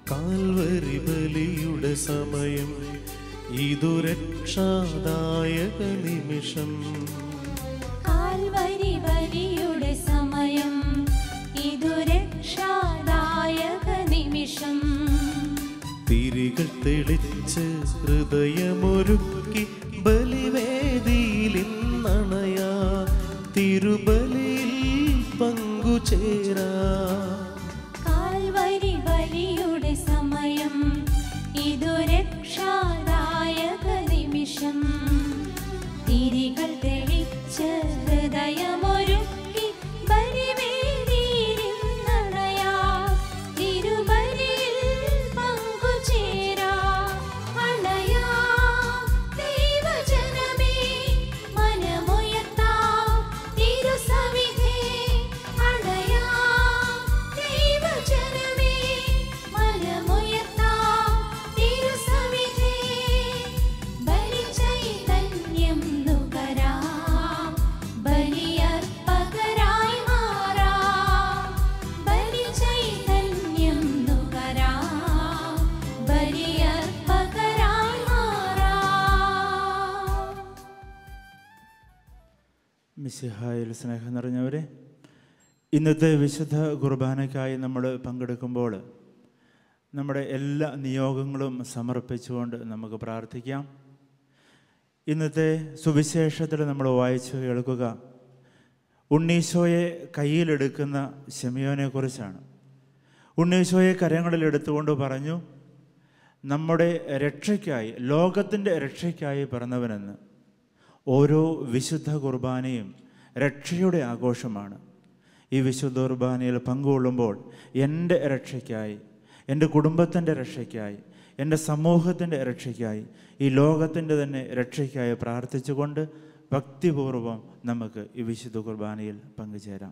Calvary ബലിയുടെ സമയം ഇതു രക്ഷാദായക നിമിഷം കാൽവരി ബലിയുടെ സമയം ഇതു രക്ഷാദായക നിമിഷം തിരികൾ തെളിച്ച് ഹൃദയമൊരുക്കി ബലിവേദിയിൽ ഇന്നണയാ തിരുബലിയിൽ പങ്കുചേരാ കാൽവരി ബലിയുടെ സമയം ഇതു രക്ഷാദായക നിമിഷം തിരികൾ തെളിച്ച് ഹൃദയമൊരുക്കി ബലിവേദിയിലിന്നണയാ തിരുബലിയിൽ പങ്കുചേരാ അണയാ ദൈവജനമേ മനമുയർത്താ തിരുസവിധേ അണയാ ദൈവജനമേ മനമുയർത്താ തിരുസവിധേ ബലിചൈതന്യം നുകരാ ബലിയർപ്പകരായി മാറാ ബലിചൈതന്യം നുകരാ ബലിയർപ്പകരായി മാറാ മിശിഹായിൽ സ്നേഹം നിറഞ്ഞവരെ ഇന്നത്തെ വിശുദ്ധ കുർബാനയ്ക്കായി നമ്മൾ പങ്കെടുക്കുമ്പോൾ നമ്മുടെ എല്ലാ നിയോഗങ്ങളും സമർപ്പിച്ചുകൊണ്ട് നമുക്ക് പ്രാർത്ഥിക്കാം ഇന്നത്തെ സുവിശേഷത്തിൽ നമ്മൾ വായിച്ചു കേൾക്കുക ഉണ്ണീശോയെ കയ്യിലെടുക്കുന്ന ശമിയോനെക്കുറിച്ചാണ് ഉണ്ണീശോയെ കരങ്ങളിലെടുത്തുകൊണ്ട് പറഞ്ഞു നമ്മുടെ രക്ഷയ്ക്കായി ലോകത്തിൻ്റെ രക്ഷയ്ക്കായി പിറന്നവനെന്ന് ഓരോ വിശുദ്ധ കുർബാനയും രക്ഷയുടെ ആഘോഷമാണ് ഈ വിശുദ്ധ കുർബാനയിൽ പങ്കുകൊള്ളുമ്പോൾ എൻ്റെ രക്ഷയ്ക്കായി എൻ്റെ കുടുംബത്തിൻ്റെ രക്ഷയ്ക്കായി എൻ്റെ സമൂഹത്തിൻ്റെ രക്ഷയ്ക്കായി ഈ ലോകത്തിൻ്റെ തന്നെ രക്ഷയ്ക്കായി പ്രാർത്ഥിച്ചുകൊണ്ട് ഭക്തിപൂർവം നമുക്ക് ഈ വിശുദ്ധ കുർബാനയിൽ പങ്കുചേരാം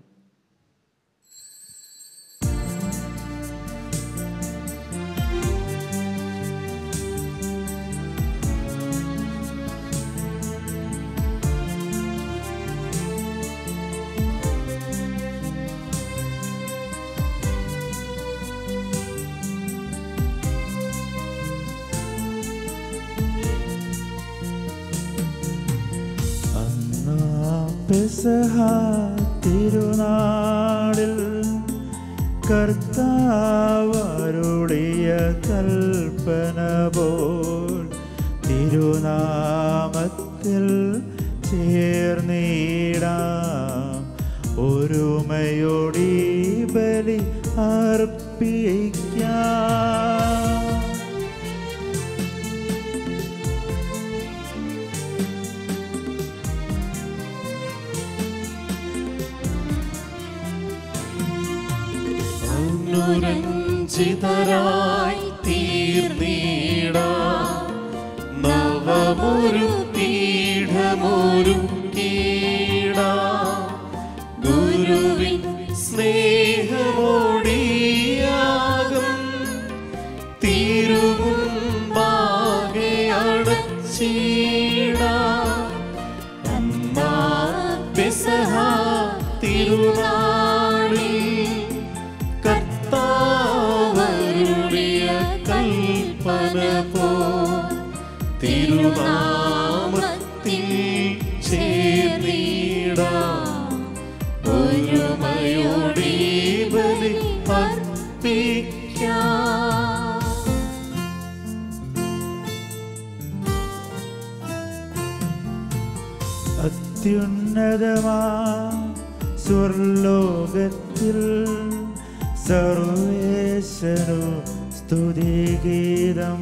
അന്നാ പെസഹ തിരുനാളിൽ കർത്താവരുളിയ കൽപ്പന പോൽ തിരുനാമത്തിൽ ചേർന്നിടാം ഒരുമയോടി ബലി അർപ്പിക്കാം അനുരഞ്ജിതരായി തീർന്നീട നവമൊരു പീഠമൊരു കീട ഗുരുവിൻ സ്നേഹമോടിയാകും തിരുമുമ്പാകെ അടച്ചീട അന്നാ പെസഹ തിരുനാളിൽ കർത്താവരുളിയ കൽപ്പന പോ തിരുനാമത്തിൽ ചേർന്നിടാം ഒരുമയോടെ ബലി അർപ്പിക്കാം അത്യുന്നതമാ സ്വർലോകത്തിൽ സർവേശനു സ്തുതിഗീതം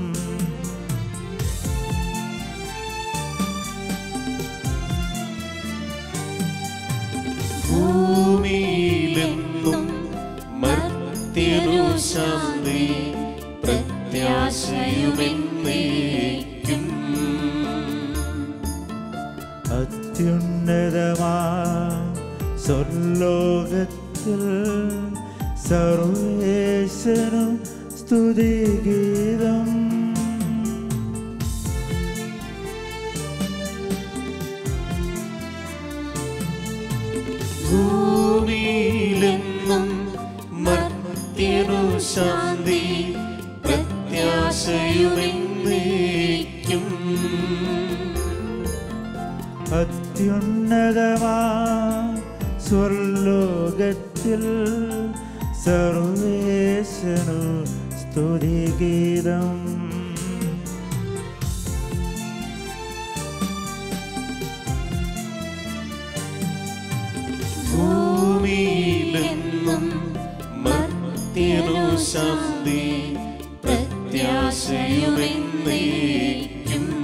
ഭൂമിയിലെന്നും മർത്യനു ശാന്തി പ്രത്യാശയുമെന്നേക്കും അത്യുന്നതമാ സ്വർലോകത്തിൽ സർവേശനു സ്തുതിഗീതം ഭൂമിയിലെന്നും മർത്യനു ശാന്തി അത്യുന്നതമാ സ്വർലോകത്തിൽ സർവേശനു സ്തുതിഗീതം ഭൂമിയിലെന്നും മർത്യനു ശാന്തി പ്രത്യാശയുമെന്നേക്കും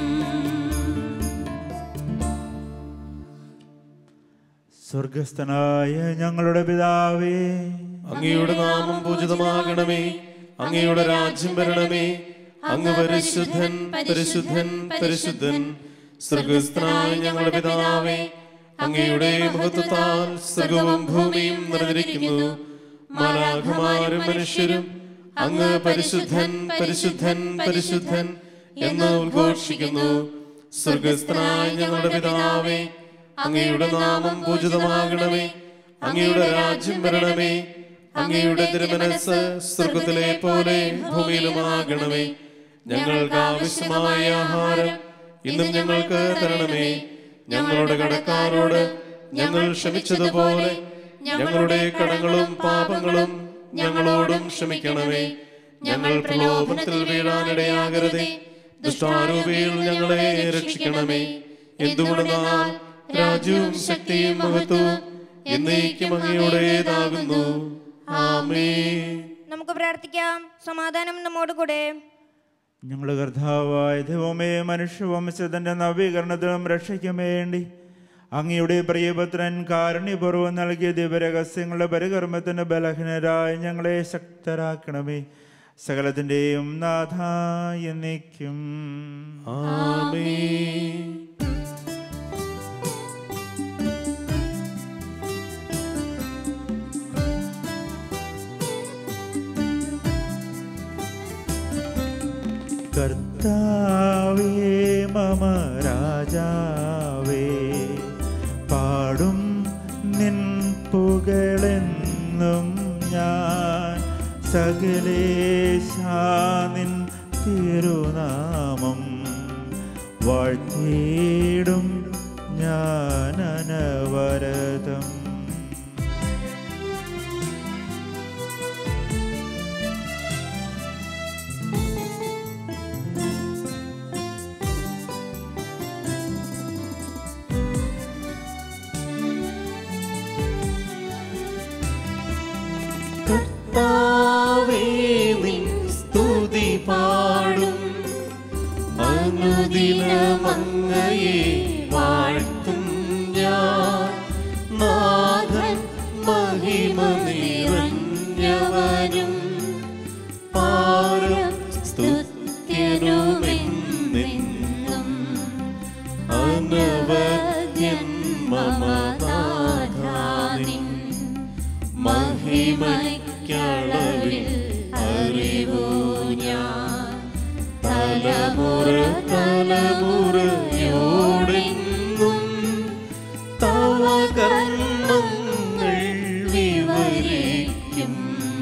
സ്വർഗസ്ഥനായ ഞങ്ങളുടെ പിതാവേ അങ്ങയുടെ നാമം പൂജിതമാകണമേ അങ്ങയുടെ രാജ്യം വരണമേ അങ്ങ് പരിശുദ്ധൻ പരിശുദ്ധൻ പരിശുദ്ധൻ സ്വർഗസ്ഥനായ ഞങ്ങളുടെ പിതാവേ അങ്ങയുടെ മഹത്വത്താൽ സ്വർഗവും ഭൂമിയും നിറഞ്ഞിരിക്കുന്നു മാലാഖമാരും മനുഷ്യരും അങ്ങ് പരിശുദ്ധൻ പരിശുദ്ധൻ പരിശുദ്ധൻ എന്ന് ഉദ്ഘോഷിക്കുന്നു സ്വർഗസ്ഥനായ ഞങ്ങളുടെ പിതാവേ അങ്ങയുടെ നാമം പൂജിതമാകണമേ അങ്ങയുടെ രാജ്യം വരണമേ അങ്ങയുടെ തിരുമനസ് സ്വർഗത്തിലെ പോലെ ഭൂമിയിലുമാകണമേ ഞങ്ങൾക്ക് ആവശ്യമായ ആഹാരം ഇന്നും ഞങ്ങൾക്ക് തരണമേ ഞങ്ങളുടെ കടക്കാരോട് ഞങ്ങൾ ക്ഷമിച്ചതുപോലെ ഞങ്ങളുടെ കടങ്ങളും പാപങ്ങളും ഞങ്ങളോടും ക്ഷമിക്കണമേ ഞങ്ങൾ പ്രലോഭനത്തിൽ വീഴാനിടയാകരുതേ ദുഷ്ടാരൂപിയിൽ ഞങ്ങളെ രക്ഷിക്കണമേ എന്തുകൊണ്ടെന്നാൽ രാജ്യവും ശക്തിയും മഹത്വവും എന്നേക്കും അങ്ങയുടേതാകുന്നു ആമേ നമുക്ക് പ്രാർത്ഥിക്കാം സമാധാനം നമ്മോട് കൂടെ ഞങ്ങളുടെ കർത്താവായ ദൈവമേ മനുഷ്യവംശത്തിന്റെ നവീകരണത്തിനും രക്ഷയ്ക്കും വേണ്ടി അങ്ങയുടെ പ്രിയപുത്രൻ കാരുണ്യപൂർവ്വം നൽകിയ ദിവരഹസ്യങ്ങളുടെ പരികർമ്മത്തിന് ബലഹീനരായ ഞങ്ങളെ ശക്തരാക്കണമേ സകലത്തിൻ്റെയും നാഥ എന്നേക്കും ആമേ കർത്താവേ മമ രാജാവേ പാടും നിൻ പുകളെന്നും ഞാൻ സകലേശാനിൻ തിരുനാമം വാഴ്ത്തിയിടും ഞാൻ അനവരതം കർത്താവേ നിൻ സ്തുതി പാടും അനുദിനമങ്ങയെ വാഴ്ത്തും ഞാൻ നാഥൻ മഹിമ നിറഞ്ഞവനും പാരം സ്തുത്യനുമെന്നെന്നും അനവധ്യൻ മമനാഥാനിൻ മഹിമയ്ക്കളവിൽ അറിവു ഞാൻ തലമുറ തലമുറയോടെന്നും തവ കർമ്മങ്ങൾ വിവരിക്കും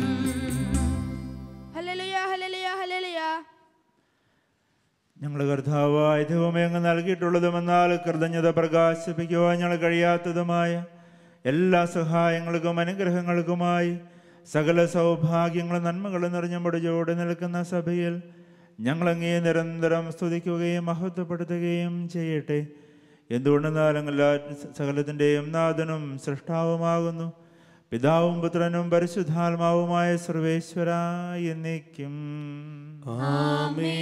ഹല്ലേലൂയ ഹല്ലേലൂയ ഹല്ലേലൂയ ഞങ്ങൾ കർത്താവായ ദൈവമേ അങ്ങ് നൽകിയിട്ടുള്ളതുമെന്നാൽ കൃതജ്ഞത പ്രകാശിപ്പിക്കുവാൻ ഞങ്ങൾ കഴിയാത്തതുമായ എല്ലാ സഹായങ്ങൾക്കും അനുഗ്രഹങ്ങൾക്കുമായി സകല സൗഭാഗ്യങ്ങളും നന്മകളും നിറഞ്ഞ മുടിചോട് നിൽക്കുന്ന സഭയിൽ ഞങ്ങളങ്ങേ നിരന്തരം സ്തുതിക്കുകയും മഹത്വപ്പെടുത്തുകയും ചെയ്യട്ടെ എന്തുകൊണ്ടെന്നാൽ എല്ലാ സകലത്തിൻ്റെയും നാഥനും സൃഷ്ടാവുമാകുന്നു പിതാവും പുത്രനും പരിശുദ്ധാത്മാവുമായ സർവേശ്വര എന്നേക്കും ആമേ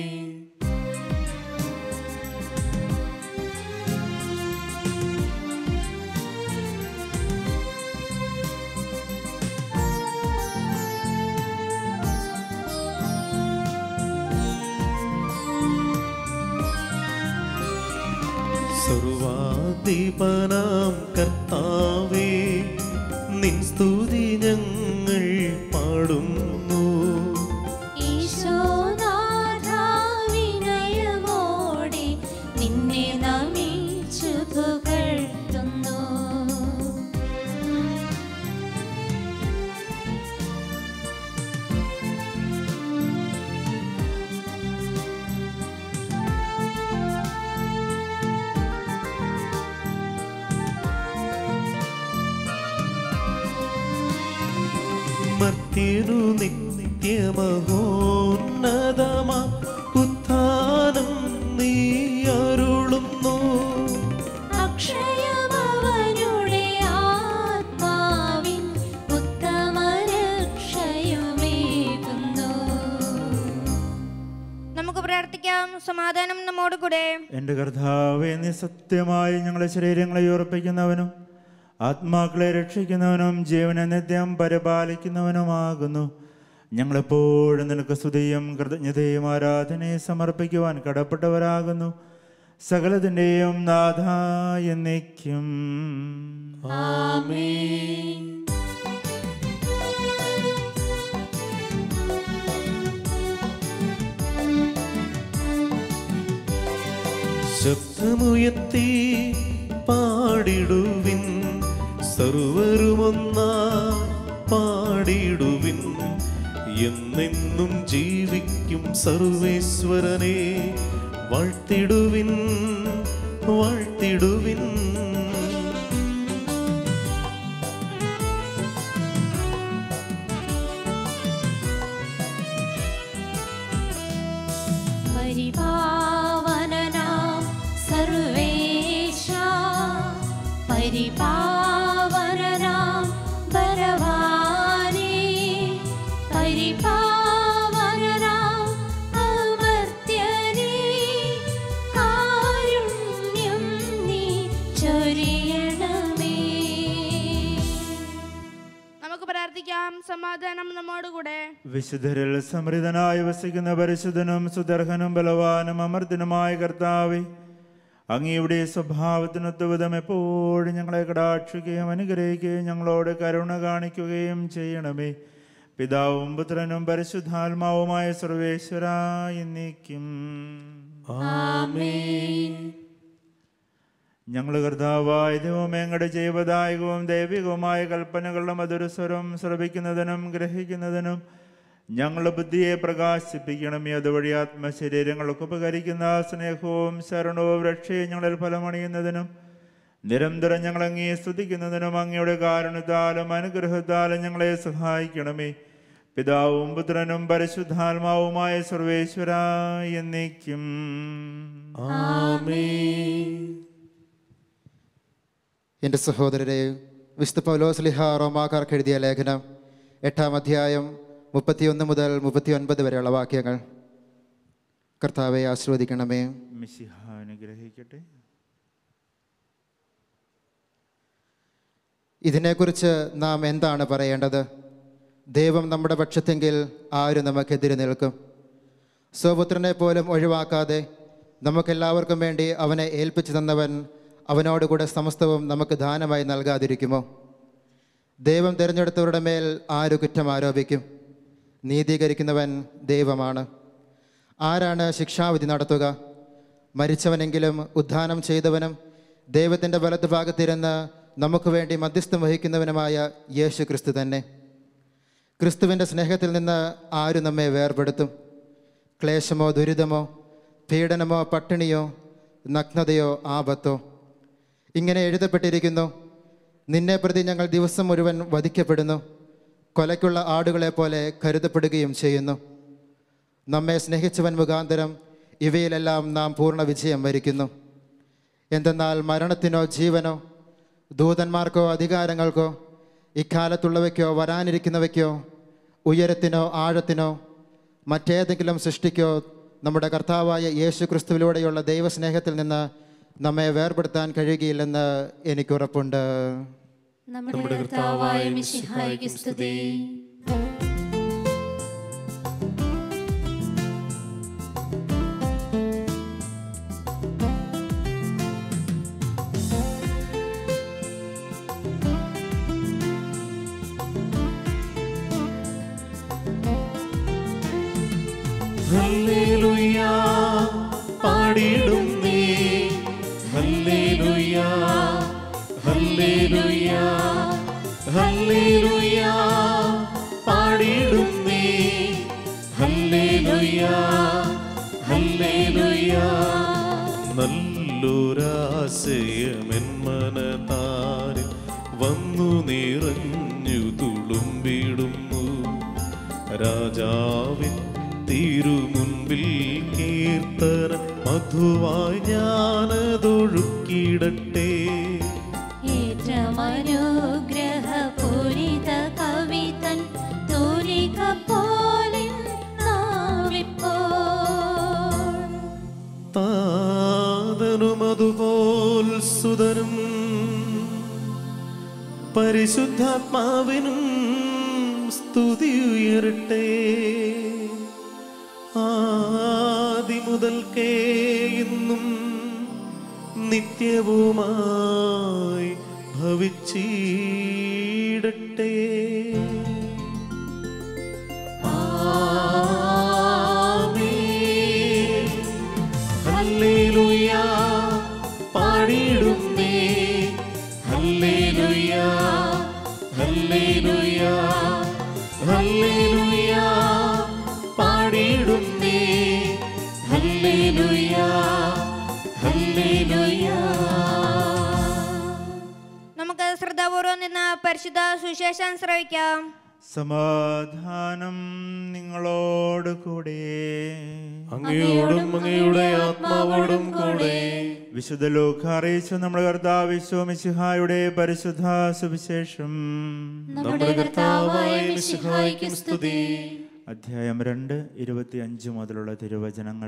സർവാധിപനാം കർത്താവേ നിൻ സ്തുതി ഞങ്ങൾ പാടുന്നു ഈശോനാഥ വിനയമോടെ നിന്നെ നമിച്ചു പുകഴ്ത്തുന്നു മർത്യനു നിത്യമഹോന്നതമാ ഉത്ഥാനം നീ അരുളുന്നു അക്ഷയമവനുടെ ആത്മാവിൻ ഉത്തമരക്ഷയുമേകുന്നു നമുക്ക് പ്രാർത്ഥിക്കാം സമാധാനം നമ്മോട് കൂടെ എൻ്റെ കർത്താവെ നീ സത്യമായി ഞങ്ങളുടെ ശരീരങ്ങളെ ഉറപ്പിക്കുന്നവനും ആത്മാക്കളെ രക്ഷിക്കുന്നവനും ജീവനെ നിത്യം പരിപാലിക്കുന്നവനുമാകുന്നു ഞങ്ങളെപ്പോഴും നിനക്ക് സ്തുതിയും കൃതജ്ഞതയും ആരാധനയും സമർപ്പിക്കുവാൻ കടപ്പെട്ടവരാകുന്നു സകലത്തിൻ്റെയും നാഥ എന്നേക്കും ശബ്ദമുയർത്തി പാടിടുവിൻ സർവരുമൊന്നാ പാടിടുവിൻ എന്നെന്നും ജീവിക്കും സർവേശ്വരനെ വാഴ്ത്തിടുവിൻ വാഴ്ത്തിടുവിൻ പരിപാവനനാം സർവേശ പരിപാവനനാം ബലവാനേ പരിപാവനനാം അമർത്യനേ കാരുണ്യം നീ ചൊരിയണമേ നമുക്ക് പ്രാർത്ഥിക്കാം സമാധാനം നമ്മോട് കൂടെ വിശുദ്ധരിൽ സമൃദ്ധനായി വസിക്കുന്ന പരിശുദ്ധനും സുദർഹനും ബലവാനും അമർത്തിനുമായ കർത്താവെ അങ്ങയുടെ സ്വഭാവത്തിനൊത്ത വിധം എപ്പോഴും ഞങ്ങളെ കടാക്ഷിക്കുകയും അനുഗ്രഹിക്കുകയും ഞങ്ങളോട് കരുണ കാണിക്കുകയും ചെയ്യണമേ പിതാവും പുത്രനും പരിശുദ്ധാത്മാവുമായ സർവേശ്വര എന്നേക്കും ഞങ്ങൾ കർത്താവായ ദൈവമേ ഞങ്ങളുടെ ജീവദായകവും ദൈവികവുമായ കൽപ്പനകളുടെ മധുരസ്വരം ശ്രവിക്കുന്നതിനും ഗ്രഹിക്കുന്നതിനും ഞങ്ങളുടെ ബുദ്ധിയെ പ്രകാശിപ്പിക്കണമേ അതുവഴി ആത്മശരീരങ്ങൾക്ക് ഉപകരിക്കുന്ന സ്നേഹവും ശരണവും രക്ഷയും ഞങ്ങളിൽ ഫലമണിയുന്നതിനും നിരന്തരം ഞങ്ങൾ അങ്ങേ സ്തുതിക്കുന്നതിനും അങ്ങയുടെ കാരണത്താലും അനുഗ്രഹത്താലും ഞങ്ങളെ സഹായിക്കണമേ പിതാവും പുത്രനും പരിശുദ്ധാത്മാവുമായ സർവേശ്വര എന്നേക്കും എൻ്റെ സഹോദരരെ വിശുദ്ധ പൗലോസ്ലിഹ റോമാക്കാർക്ക് എഴുതിയ ലേഖനം എട്ടാം അധ്യായം മുപ്പത്തിയൊന്ന് മുതൽ മുപ്പത്തിയൊൻപത് വരെയുള്ള വാക്യങ്ങൾ കർത്താവെ ആസ്വദിക്കണമേ മിശിഹ അനുഗ്രഹിക്കട്ടെ ഇതിനെക്കുറിച്ച് നാം എന്താണ് പറയേണ്ടത് ദൈവം നമ്മുടെ പക്ഷത്തെങ്കിൽ ആരും നമുക്കെതിരെ നിൽക്കും സ്വപുത്രനെ പോലും ഒഴിവാക്കാതെ നമുക്കെല്ലാവർക്കും വേണ്ടി അവനെ ഏൽപ്പിച്ചു തന്നവൻ അവനോടുകൂടെ സമസ്തവും നമുക്ക് ദാനമായി നൽകാതിരിക്കുമോ ദൈവം തിരഞ്ഞെടുത്തവരുടെ മേൽ ആര് കുറ്റം ആരോപിക്കും നീതീകരിക്കുന്നവൻ ദൈവമാണ് ആരാണ് ശിക്ഷാവിധി നടത്തുക മരിച്ചവനെങ്കിലും ഉദ്ധാനം ചെയ്തവനും ദൈവത്തിൻ്റെ വലതു ഭാഗത്തിരുന്ന് നമുക്ക് വേണ്ടി മധ്യസ്ഥം വഹിക്കുന്നവനുമായ യേശു ക്രിസ്തു തന്നെ ക്രിസ്തുവിൻ്റെ സ്നേഹത്തിൽ നിന്ന് ആര് നമ്മെ വേർപെടുത്തും ക്ലേശമോ ദുരിതമോ പീഡനമോ പട്ടിണിയോ നഗ്നതയോ ആപത്തോ ഇങ്ങനെ എഴുതപ്പെട്ടിരിക്കുന്നു നിന്നെ പ്രതി ഞങ്ങൾ ദിവസം മുഴുവൻ വധിക്കപ്പെടുന്നു കൊലയ്ക്കുള്ള ആടുകളെ പോലെ കരുതപ്പെടുകയും ചെയ്യുന്നു നമ്മെ സ്നേഹിച്ചവൻ മുഖാന്തരം ഇവയിലെല്ലാം നാം പൂർണ്ണ വിജയം വരിക്കുന്നു എന്തെന്നാൽ മരണത്തിനോ ജീവനോ ദൂതന്മാർക്കോ അധികാരങ്ങൾക്കോ ഇക്കാലത്തുള്ളവയ്ക്കോ വരാനിരിക്കുന്നവയ്ക്കോ ഉയരത്തിനോ ആഴത്തിനോ മറ്റേതെങ്കിലും സൃഷ്ടിക്കോ നമ്മുടെ കർത്താവായ യേശു ക്രിസ്തുവിലൂടെയുള്ള ദൈവസ്നേഹത്തിൽ നിന്ന് നമ്മെ വേർപെടുത്താൻ കഴിയുകയില്ലെന്ന് എനിക്കുറപ്പുണ്ട് നമ്മുടെ കർത്താവായ മിശിഹായിക്ക് സ്തുതി ഹല്ലേലൂയ പാടിടും നീ ഹല്ലേലൂയ ഹല്ലേലൂയ ഹല്ലേലൂയ പാടിടും നീ ഹല്ലേലൂയ ഹല്ലേലൂയ നല്ലൊരാശയമെൻ മനതാരിൽ വന്നു നിറഞ്ഞു തുളുമ്പിടുന്നു രാജാവിൻ തിരുമുൻപിൽ കീർത്തന മധുവായി ഞാനതൊഴുക്കിടട്ടെ ഏറ്റമനുഗ്രഹപൂരിത കവിതൻ തൂലിക പോലെ നാവിപ്പോൾ താതനും അതുപോൽ സുതനും പരിശുദ്ധാത്മാവിനും സ്തുതി ഉയരട്ടെ ആദി മുതൽക്കേ ഇന്നും നിത്യവുമായി ഭവിച്ചിടട്ടെ ആമേൻ ഹല്ലേലൂയ പാടിയിടുന്നേ ഹല്ലേലൂയ ഹല്ലേലൂയ ഹല്ലേലൂയ പാടിയിടുന്നേ ഹല്ലേലൂയ ഹല്ലേലൂയ നമുക്ക് ശ്രദ്ധാപൂർവം നിന്ന് പരിശുദ്ധ സുശേഷം ശ്രവിക്കാം സമാധാനം നിങ്ങളോട് കൂടെ അങ്ങയോടും അങ്ങയുടെ ആത്മാവോടും കൂടെ വിശുദ്ധ ലോക അറിയിച്ച നമ്മുടെ കർത്താവ് വിശ്വമിശിഹായുടെ പരിശുദ്ധ സുവിശേഷം നമ്മുടെ കർത്താവായ മിശിഹായ്ക്ക് സ്തുതി അധ്യായം രണ്ട് ഇരുപത്തി അഞ്ച് മുതലുള്ള തിരുവചനങ്ങൾ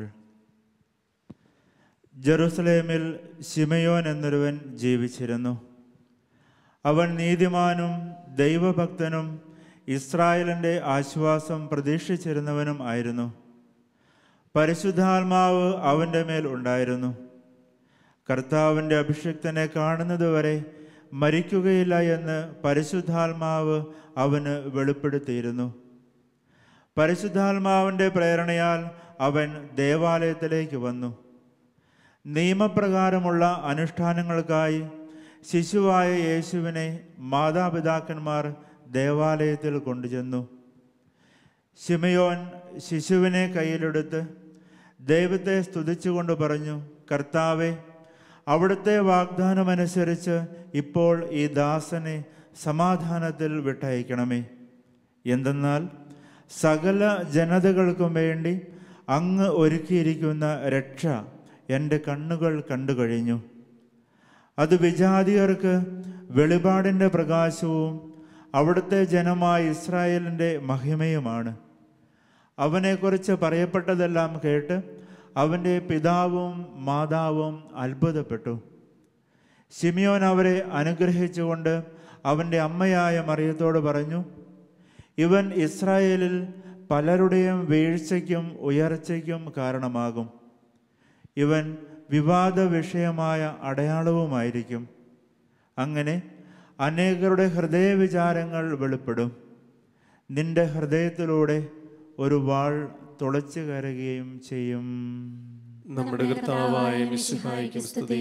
ജെറുസലേമിൽ ശിമയോൻ എന്നൊരുവൻ ജീവിച്ചിരുന്നു അവൻ നീതിമാനും ദൈവഭക്തനും ഇസ്രായേലിൻ്റെ ആശ്വാസം പ്രതീക്ഷിച്ചിരുന്നവനും ആയിരുന്നു പരിശുദ്ധാത്മാവ് അവൻ്റെ മേൽ ഉണ്ടായിരുന്നു കർത്താവിൻ്റെ അഭിഷിക്തനെ കാണുന്നതുവരെ മരിക്കുകയില്ല എന്ന് പരിശുദ്ധാത്മാവ് അവന് വെളിപ്പെടുത്തിയിരുന്നു പരിശുദ്ധാത്മാവിൻ്റെ പ്രേരണയാൽ അവൻ ദേവാലയത്തിലേക്ക് വന്നു നിയമപ്രകാരമുള്ള അനുഷ്ഠാനങ്ങൾക്കായി ശിശുവായ യേശുവിനെ മാതാപിതാക്കന്മാർ ദേവാലയത്തിൽ കൊണ്ടുചെന്നു ശിമയോൻ ശിശുവിനെ കയ്യിലെടുത്ത് ദൈവത്തെ സ്തുതിച്ചുകൊണ്ട് പറഞ്ഞു കർത്താവെ അവിടുത്തെ വാഗ്ദാനമനുസരിച്ച് ഇപ്പോൾ ഈ ദാസനെ സമാധാനത്തിൽ വിട്ടയക്കണമേ എന്തെന്നാൽ സകല ജനതകൾക്കും വേണ്ടി അങ്ങ് ഒരുക്കിയിരിക്കുന്ന രക്ഷ എൻ്റെ കണ്ണുകൾ കണ്ടു കഴിഞ്ഞു അത് വിജാതിയർക്ക് വെളിപാടിൻ്റെ പ്രകാശവും അവിടുത്തെ ജനമായ ഇസ്രായേലിൻ്റെ മഹിമയുമാണ് അവനെക്കുറിച്ച് പറയപ്പെട്ടതെല്ലാം കേട്ട് അവൻ്റെ പിതാവും മാതാവും അത്ഭുതപ്പെട്ടു ശിമിയോൻ അവരെ അനുഗ്രഹിച്ചുകൊണ്ട് അവൻ്റെ അമ്മയായ മറിയത്തോട് പറഞ്ഞു ഇവൻ ഇസ്രായേലിൽ പലരുടെയും വീഴ്ചയ്ക്കും ഉയർച്ചയ്ക്കും കാരണമാകും ഇവൻ വിവാദ വിഷയമായ അടയാളവുമായിരിക്കും അങ്ങനെ അനേകരുടെ ഹൃദയവിചാരങ്ങൾ വെളിപ്പെടും നിന്റെ ഹൃദയത്തിലൂടെ ഒരു വാൾ തുളച്ചു കയറുകയും ചെയ്യും നമ്മുടെ കർത്താവായ മിശിഹായ്ക്കും സ്തുതി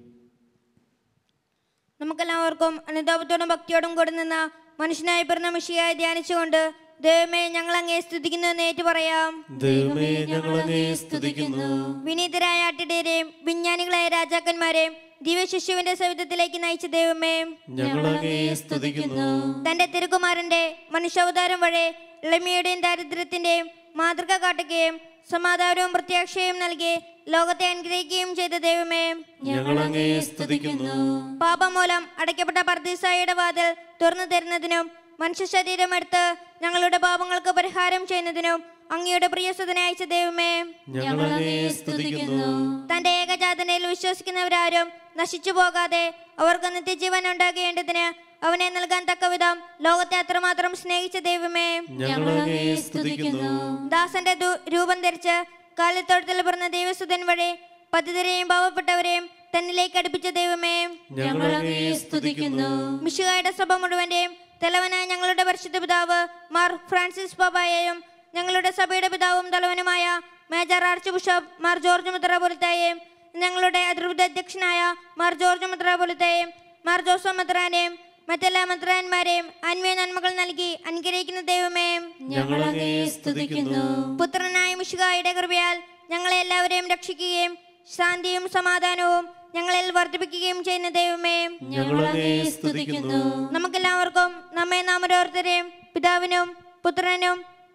നമുക്കെല്ലാവർക്കും അനുതാപത്തോടും ഭക്തിയോടും കൂടെ നിന്ന് മനുഷ്യനായി പിറന്ന മിഷിയായി ധ്യാനിച്ചുകൊണ്ട് ദൈവമേ ഞങ്ങൾ അങ്ങേ സ്തുതിക്കുന്നു എന്ന് ഏറ്റു പറയാം ദൈവമേ ഞങ്ങളങ്ങേ സ്തുതിക്കുന്നു വിനീതരായ അട്ടിടേരെയും വിജ്ഞാനികളായ രാജാക്കന്മാരെയും ദിവ്യശിശുവിന്റെ സവിധത്തിലേക്ക് നയിച്ച ദൈവമേ ഞങ്ങളങ്ങേ സ്തുതിക്കുന്നു തന്റെ തിരുകുമാരന്റെ മനുഷ്യാവതാരം വഴി എളിമയുടെയും ദാരിദ്ര്യത്തിന്റെയും മാതൃക കാട്ടുകയും സമാധാനവും പ്രത്യാക്ഷയും നൽകി ലോകത്തെ അനുഗ്രഹിക്കുകയും ചെയ്ത ദൈവമേ ഞങ്ങളങ്ങേ സ്തുതിക്കുന്നു പാപം മൂലം അടയ്ക്കപ്പെട്ട പർദീസായുടെ വാതിൽ തുറന്നു തരുന്നതിനും മനുഷ്യ ശരീരം എടുത്ത് ഞങ്ങളുടെ പാപങ്ങൾക്ക് പരിഹാരം ചെയ്യുന്നതിനും അങ്ങയുടെ പ്രിയസുതനെ അയച്ച ദൈവമേ ഞങ്ങളങ്ങേ സ്തുതിക്കുന്നു തന്റെ ഏകജാതനയിൽ വിശ്വസിക്കുന്നവരാരും നശിച്ചു പോകാതെ അവർക്ക് നിത്യജീവൻ ഉണ്ടാകേണ്ടതിന് അവനെ നൽകാൻ തക്കവിധം ലോകത്തെ അത്രമാത്രം സ്നേഹിച്ച ദൈവമേ ഞങ്ങളങ്ങേ സ്തുതിക്കുന്നു ദാസന്റെ ദു- രൂപം ധരിച്ച് കാലിത്തോട്ടത്തിൽ പിറന്ന ദൈവസുതൻ വഴി പതിതരെയും പാവപ്പെട്ടവരെയും തന്നിലേക്ക് അടുപ്പിച്ച ദൈവമേ ഞങ്ങളങ്ങേ സ്തുതിക്കുന്നു മിശുകായുടെ സഭ മുഴുവന്റെയും തലവനായ ഞങ്ങളുടെ പരിശുദ്ധ പിതാവ് മാർ ഫ്രാൻസിസ് പാപ്പായെയും ഞങ്ങളുടെ സഭയുടെ പിതാവും തലവനുമായ major arch bishop Mar George മുദ്രാപൊലിത്തയെയും ഞങ്ങളുടെ അതിർവിധ അധ്യക്ഷനായ മാർ ജോർജ് മുദ്രാപൊലിത്തയെയും മാർ ജോസഫ് മെത്രാനെയും മറ്റെല്ലാ മെത്രാന്മാരെയും ആത്മീയ നന്മകൾ നൽകി അനുഗ്രഹിക്കുന്ന ദൈവമേ ഞങ്ങളങ്ങേ സ്തുതിക്കുന്നു പുത്രനായ മിശുകായുടെ കൃപയാൽ ഞങ്ങളെ എല്ലാവരെയും രക്ഷിക്കുകയും ശാന്തിയും സമാധാനവും ഞങ്ങളിൽ വർദ്ധിപ്പിക്കുകയും ചെയ്യുന്ന ദൈവമേ ഞങ്ങളങ്ങേ സ്തുതിക്കുന്നു നമുക്കെല്ലാവർക്കും നമ്മെ നാം ഓരോരുത്തരെയും പിതാവിനും പുത്രനും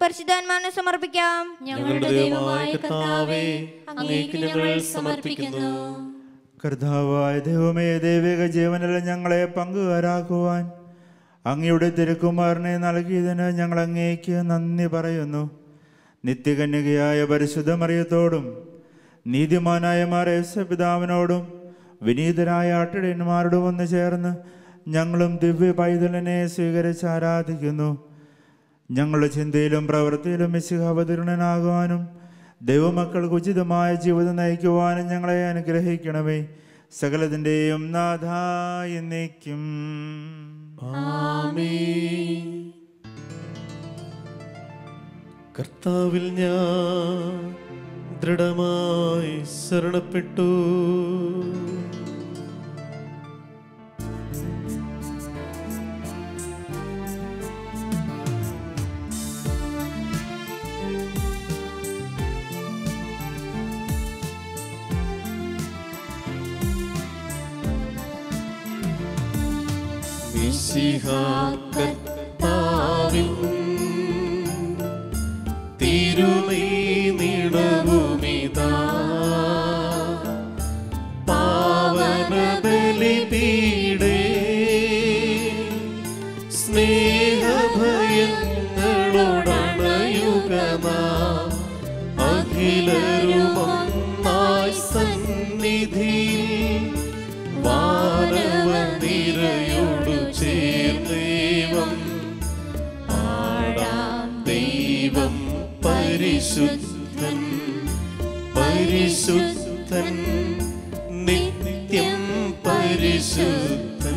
പരിശുദ്ധാത്മാവിനെ സമർപ്പിക്കാം ഞങ്ങളുടെ ദൈവമായ കർത്താവേ അങ്ങേക്ക് ഞങ്ങൾ സമർപ്പിക്കുന്നു കർത്താവായ ദൈവമേ ദൈവിക ജീവനിൽ ഞങ്ങളെ പങ്കുകാരാക്കുവാൻ അങ്ങയുടെ തിരുക്കുമാരനെ നൽകിയതിന് ഞങ്ങൾ അങ്ങേക്ക് നന്ദി പറയുന്നു നിത്യകന്യകയായ പരിശുദ്ധ മറിയത്തോടും നീതിമാനായ മാറേസ പിതാവിനോടും വിനീതരായ ആട്ടിടയന്മാരോടും ഒന്ന് ചേർന്ന് ഞങ്ങളും ദിവ്യ പൈതലിനെ സ്വീകരിച്ച് ആരാധിക്കുന്നു ഞങ്ങളുടെ ചിന്തയിലും പ്രവൃത്തിയിലും മിശിഹാവതീർണനാകുവാനും ദൈവമക്കൾക്ക് ഉചിതമായ ജീവിതം നയിക്കുവാനും ഞങ്ങളെ അനുഗ്രഹിക്കണമേ സകലതിൻ്റെയും നാഥായി എന്നേക്കും കർത്താവിൽ ഞാൻ ദൃഢമായി ശരണപ്പെട്ടു കർത്താവിൻ തിരുമൈ നിടവുമിതാ പാവന ബലിപീഡേ സ്നേഹഭയങ്ങളോടണയുഗമാ അഖിലരുമൊന്നായി സന്നിധിയിൽ വാനവ നിരയോടു ചേർന്നേവം പാടാം ദൈവം പരിശുദ്ധൻ പരിശുദ്ധൻ നിത്യം പരിശുദ്ധൻ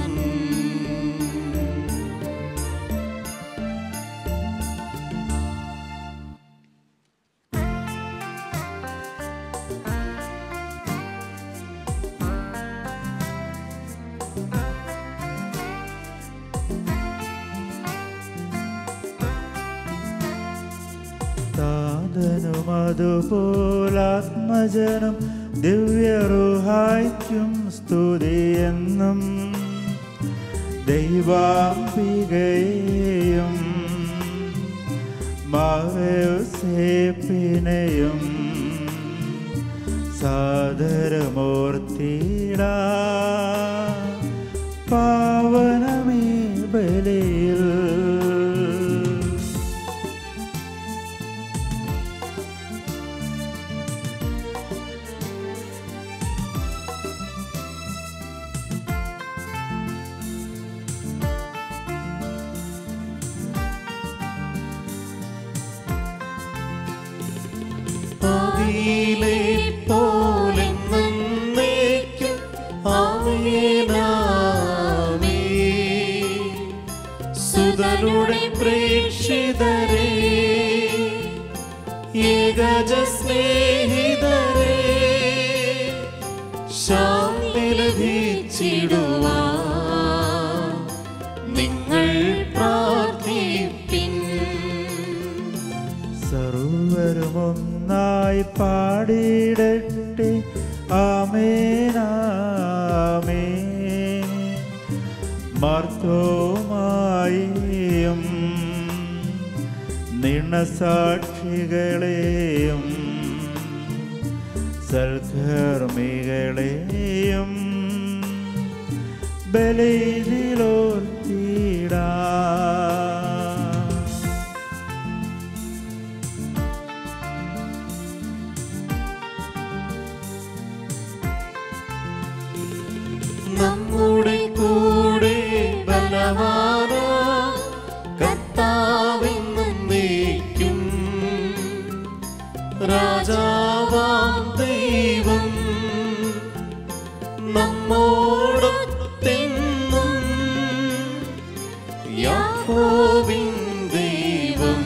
താതനും അതുപോലാത്മജനും ദിവ്യറുഹായ്ക്കും സ്തുതിയെന്നും ദൈവാംബികയെയും മാവേസേപ്പിനെയും സാദരമൂർത്തിട പാവനമേ ബലിയിൽ ആദിയിലെ പോലെ നന്നേക്കും ആമേനാമേ. സുതനുടെ പ്രേക്ഷിതരെ ഏകജ സ്നേഹിതരെ ശാന്തി ലഭിച്ചിടുവാ നിങ്ങൾ പ്രാർത്ഥിപ്പിൻ സർവരുമൊന്നായി പാടിയിടട്ടെ ആമേനാമേ മർത്തോമായും നിണസാക്ഷികളെയും സൽക്കർമ്മികളെയും ബലിയിലോർത്തിടാം നമ്മുടെ കൂടെ ബലവാന കർത്താവെന്നും നീക്കും രാജാവാം ദൈവം നമ്മോടൊത്തെന്നും യാക്കോബിൻ ദൈവം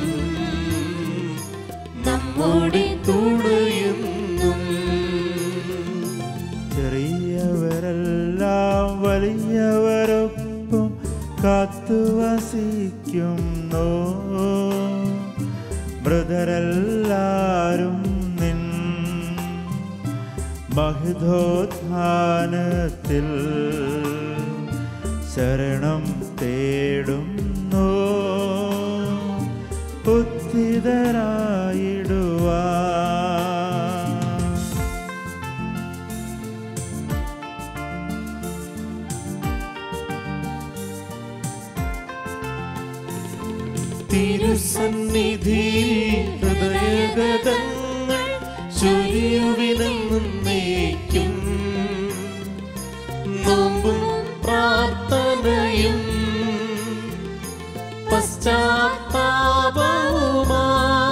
നമ്മുടെ തുണയെന്നും ചെറിയവരെല്ലാം വലിയവരൊപ്പം കാത്തുവസിക്കുന്നു മൃതരെല്ലാരും നിൻ മഹിതോത്ഥാനത്തിൽ ശരണം തേടുന്നു ഉത്തിത പൂജിതരായിടുവാ തിരുസന്നിധിയിൽ ഹൃദയഗതങ്ങൾ ചൊരിയുവിനെന്നേക്കും നോമ്പും പ്രാർത്ഥനയും പശ്ചാത്താപവുമാ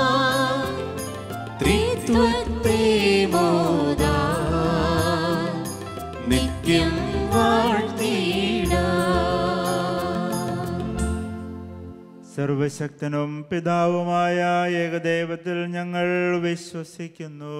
ത്രിത്വത്തെ മോദാ നിത്യം വാഴ്ത്തിയിടാം സർവശക്തനും പിതാവുമായ ഏകദൈവത്തിൽ ഞങ്ങൾ വിശ്വസിക്കുന്നു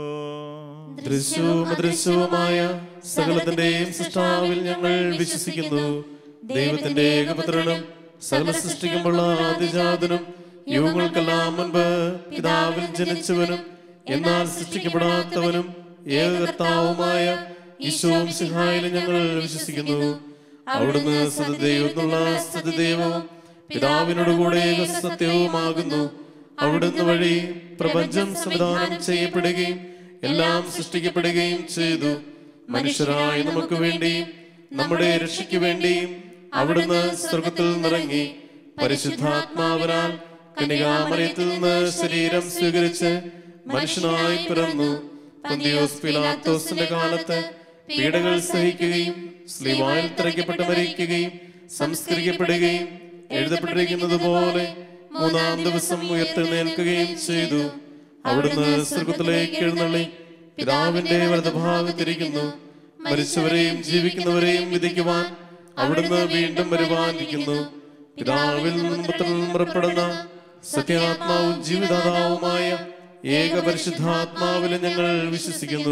ദൃശ്യവും അദൃശ്യവുമായ സകലത്തിന്റെയും സൃഷ്ടാവിൽ ഞങ്ങൾ വിശ്വസിക്കുന്നു ദൈവത്തിന്റെ ഏകപുത്രനും സകല സൃഷ്ടിക്കുമ്പോൾ ആദിജാതനും യുഗങ്ങൾക്കെല്ലാം മുൻപ് പിതാവിൽ ജനിച്ചവനും എന്നാൽ സൃഷ്ടിക്കപ്പെടാത്തവനും ഏകകർത്താവുമായ ഈശോം സിഹായിലും ഞങ്ങൾ വിശ്വസിക്കുന്നു അവിടുന്ന് സതദൈവത്തിനുള്ള സതദൈവവും പിതാവിനോട് കൂടെ സത്യവുമാകുന്നു അവിടുന്ന് വഴി പ്രപഞ്ചം സംവിധാനം ചെയ്യപ്പെടുകയും എല്ലാം സൃഷ്ടിക്കപ്പെടുകയും ചെയ്തു മനുഷ്യരായ നമുക്ക് വേണ്ടിയും നമ്മുടെ രക്ഷയ്ക്ക് വേണ്ടിയും അവിടുന്ന് സ്വർഗത്തിൽ നിറങ്ങി പരിശുദ്ധാത്മാവിനാൽ കനികാമരയത്തിൽ നിന്ന് ശരീരം സ്വീകരിച്ച് മനുഷ്യനായി പിറന്നു പന്തിയോസ് പിലാത്തോസിന്റെ കാലത്ത് പീഡകൾ സഹിക്കുകയും സ്ലീവായിൽ തിരക്കപ്പെട്ട് മരിക്കുകയും സംസ്കരിക്കപ്പെടുകയും എഴുതപ്പെട്ടിരിക്കുന്നത് പോലെ മൂന്നാം ദിവസം ഉയർത്തെഴുന്നേൽക്കുകയും ചെയ്തു അവിടുന്ന് സ്വർഗത്തിലേക്ക് എഴുന്നള്ളി പിതാവിന്റെ വലതുഭാഗത്തിരിക്കുന്നു മരിച്ചവരെയും ജീവിക്കുന്നവരെയും വിധിക്കുവാൻ അവിടുന്ന് വീണ്ടും വരുവാനിരിക്കുന്നു പിതാവിൽ നിന്നും പുത്രനിൽ നിന്നും പുറപ്പെടുന്ന സത്യാത്മാവും ജീവിതാതാവുമായ ഏക പരിശുദ്ധാത്മാവിൽ ഞങ്ങൾ വിശ്വസിക്കുന്നു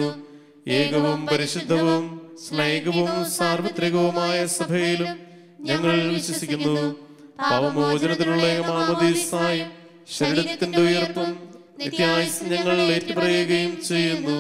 ഏകവും പരിശുദ്ധവും സ്നേഹവും സാർവത്രികവുമായ സഭയിലും ഞങ്ങൾ വിശ്വസിക്കുന്നു പാവമോചനത്തിനുള്ള മാമോദീസായും ശരീരത്തിന്റെ ഉയർപ്പും നിത്യായുസ് ഞങ്ങൾ ഏറ്റുപറയുകയും ചെയ്യുന്നു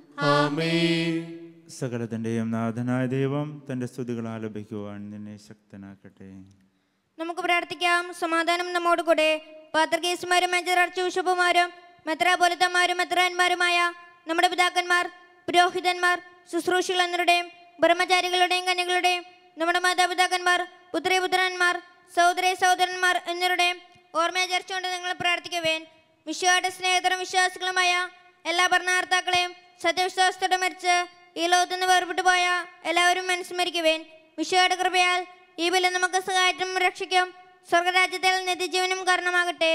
ആമേ സകലത്തിൻ്റെയും നാഥനായ ദൈവം തൻ്റെ സ്തുതികൾ ആലപിക്കുവാൻ നിന്നെ ശക്തനാക്കട്ടെ നമുക്ക് പ്രാർത്ഥിക്കാം സമാധാനം നമ്മോട് കൂടെ പാത്രകേസുമാരും മേജറാർച്ച് ബിഷപ്പുമാരും മെത്രാപോലിത്തന്മാരും മെത്രാന്മാരുമായ നമ്മുടെ പിതാക്കന്മാർ പുരോഹിതന്മാർ ശുശ്രൂഷികൾ എന്നിവരുടെയും ബ്രഹ്മചാരികളുടെയും കന്യകളുടെയും നമ്മുടെ മാതാപിതാക്കന്മാർ പുത്രിപുത്രന്മാർ സഹോദരി സഹോദരന്മാർ എന്നിവരുടെയും ഓർമ്മയെ ചേർച്ചുകൊണ്ട് നിങ്ങൾ പ്രാർത്ഥിക്കുവേൻ വിശ്വയുടെ സ്നേഹിതരും വിശ്വാസികളുമായ എല്ലാ ഭരണകർത്താക്കളെയും സത്യവിശ്വാസത്തോടെ മരിച്ച് ഈ ലോകത്തു നിന്ന് വേർപെട്ടു പോയ എല്ലാവരും മനസ്സ്മരിക്കുവേൻ വിശ്വയുടെ കൃപയാൽ ഈ ബലം നമുക്ക് സഹായത്തിനും രക്ഷിക്കും സ്വർഗരാജ്യത്തിൽ നിത്യജീവനും കാരണമാകട്ടെ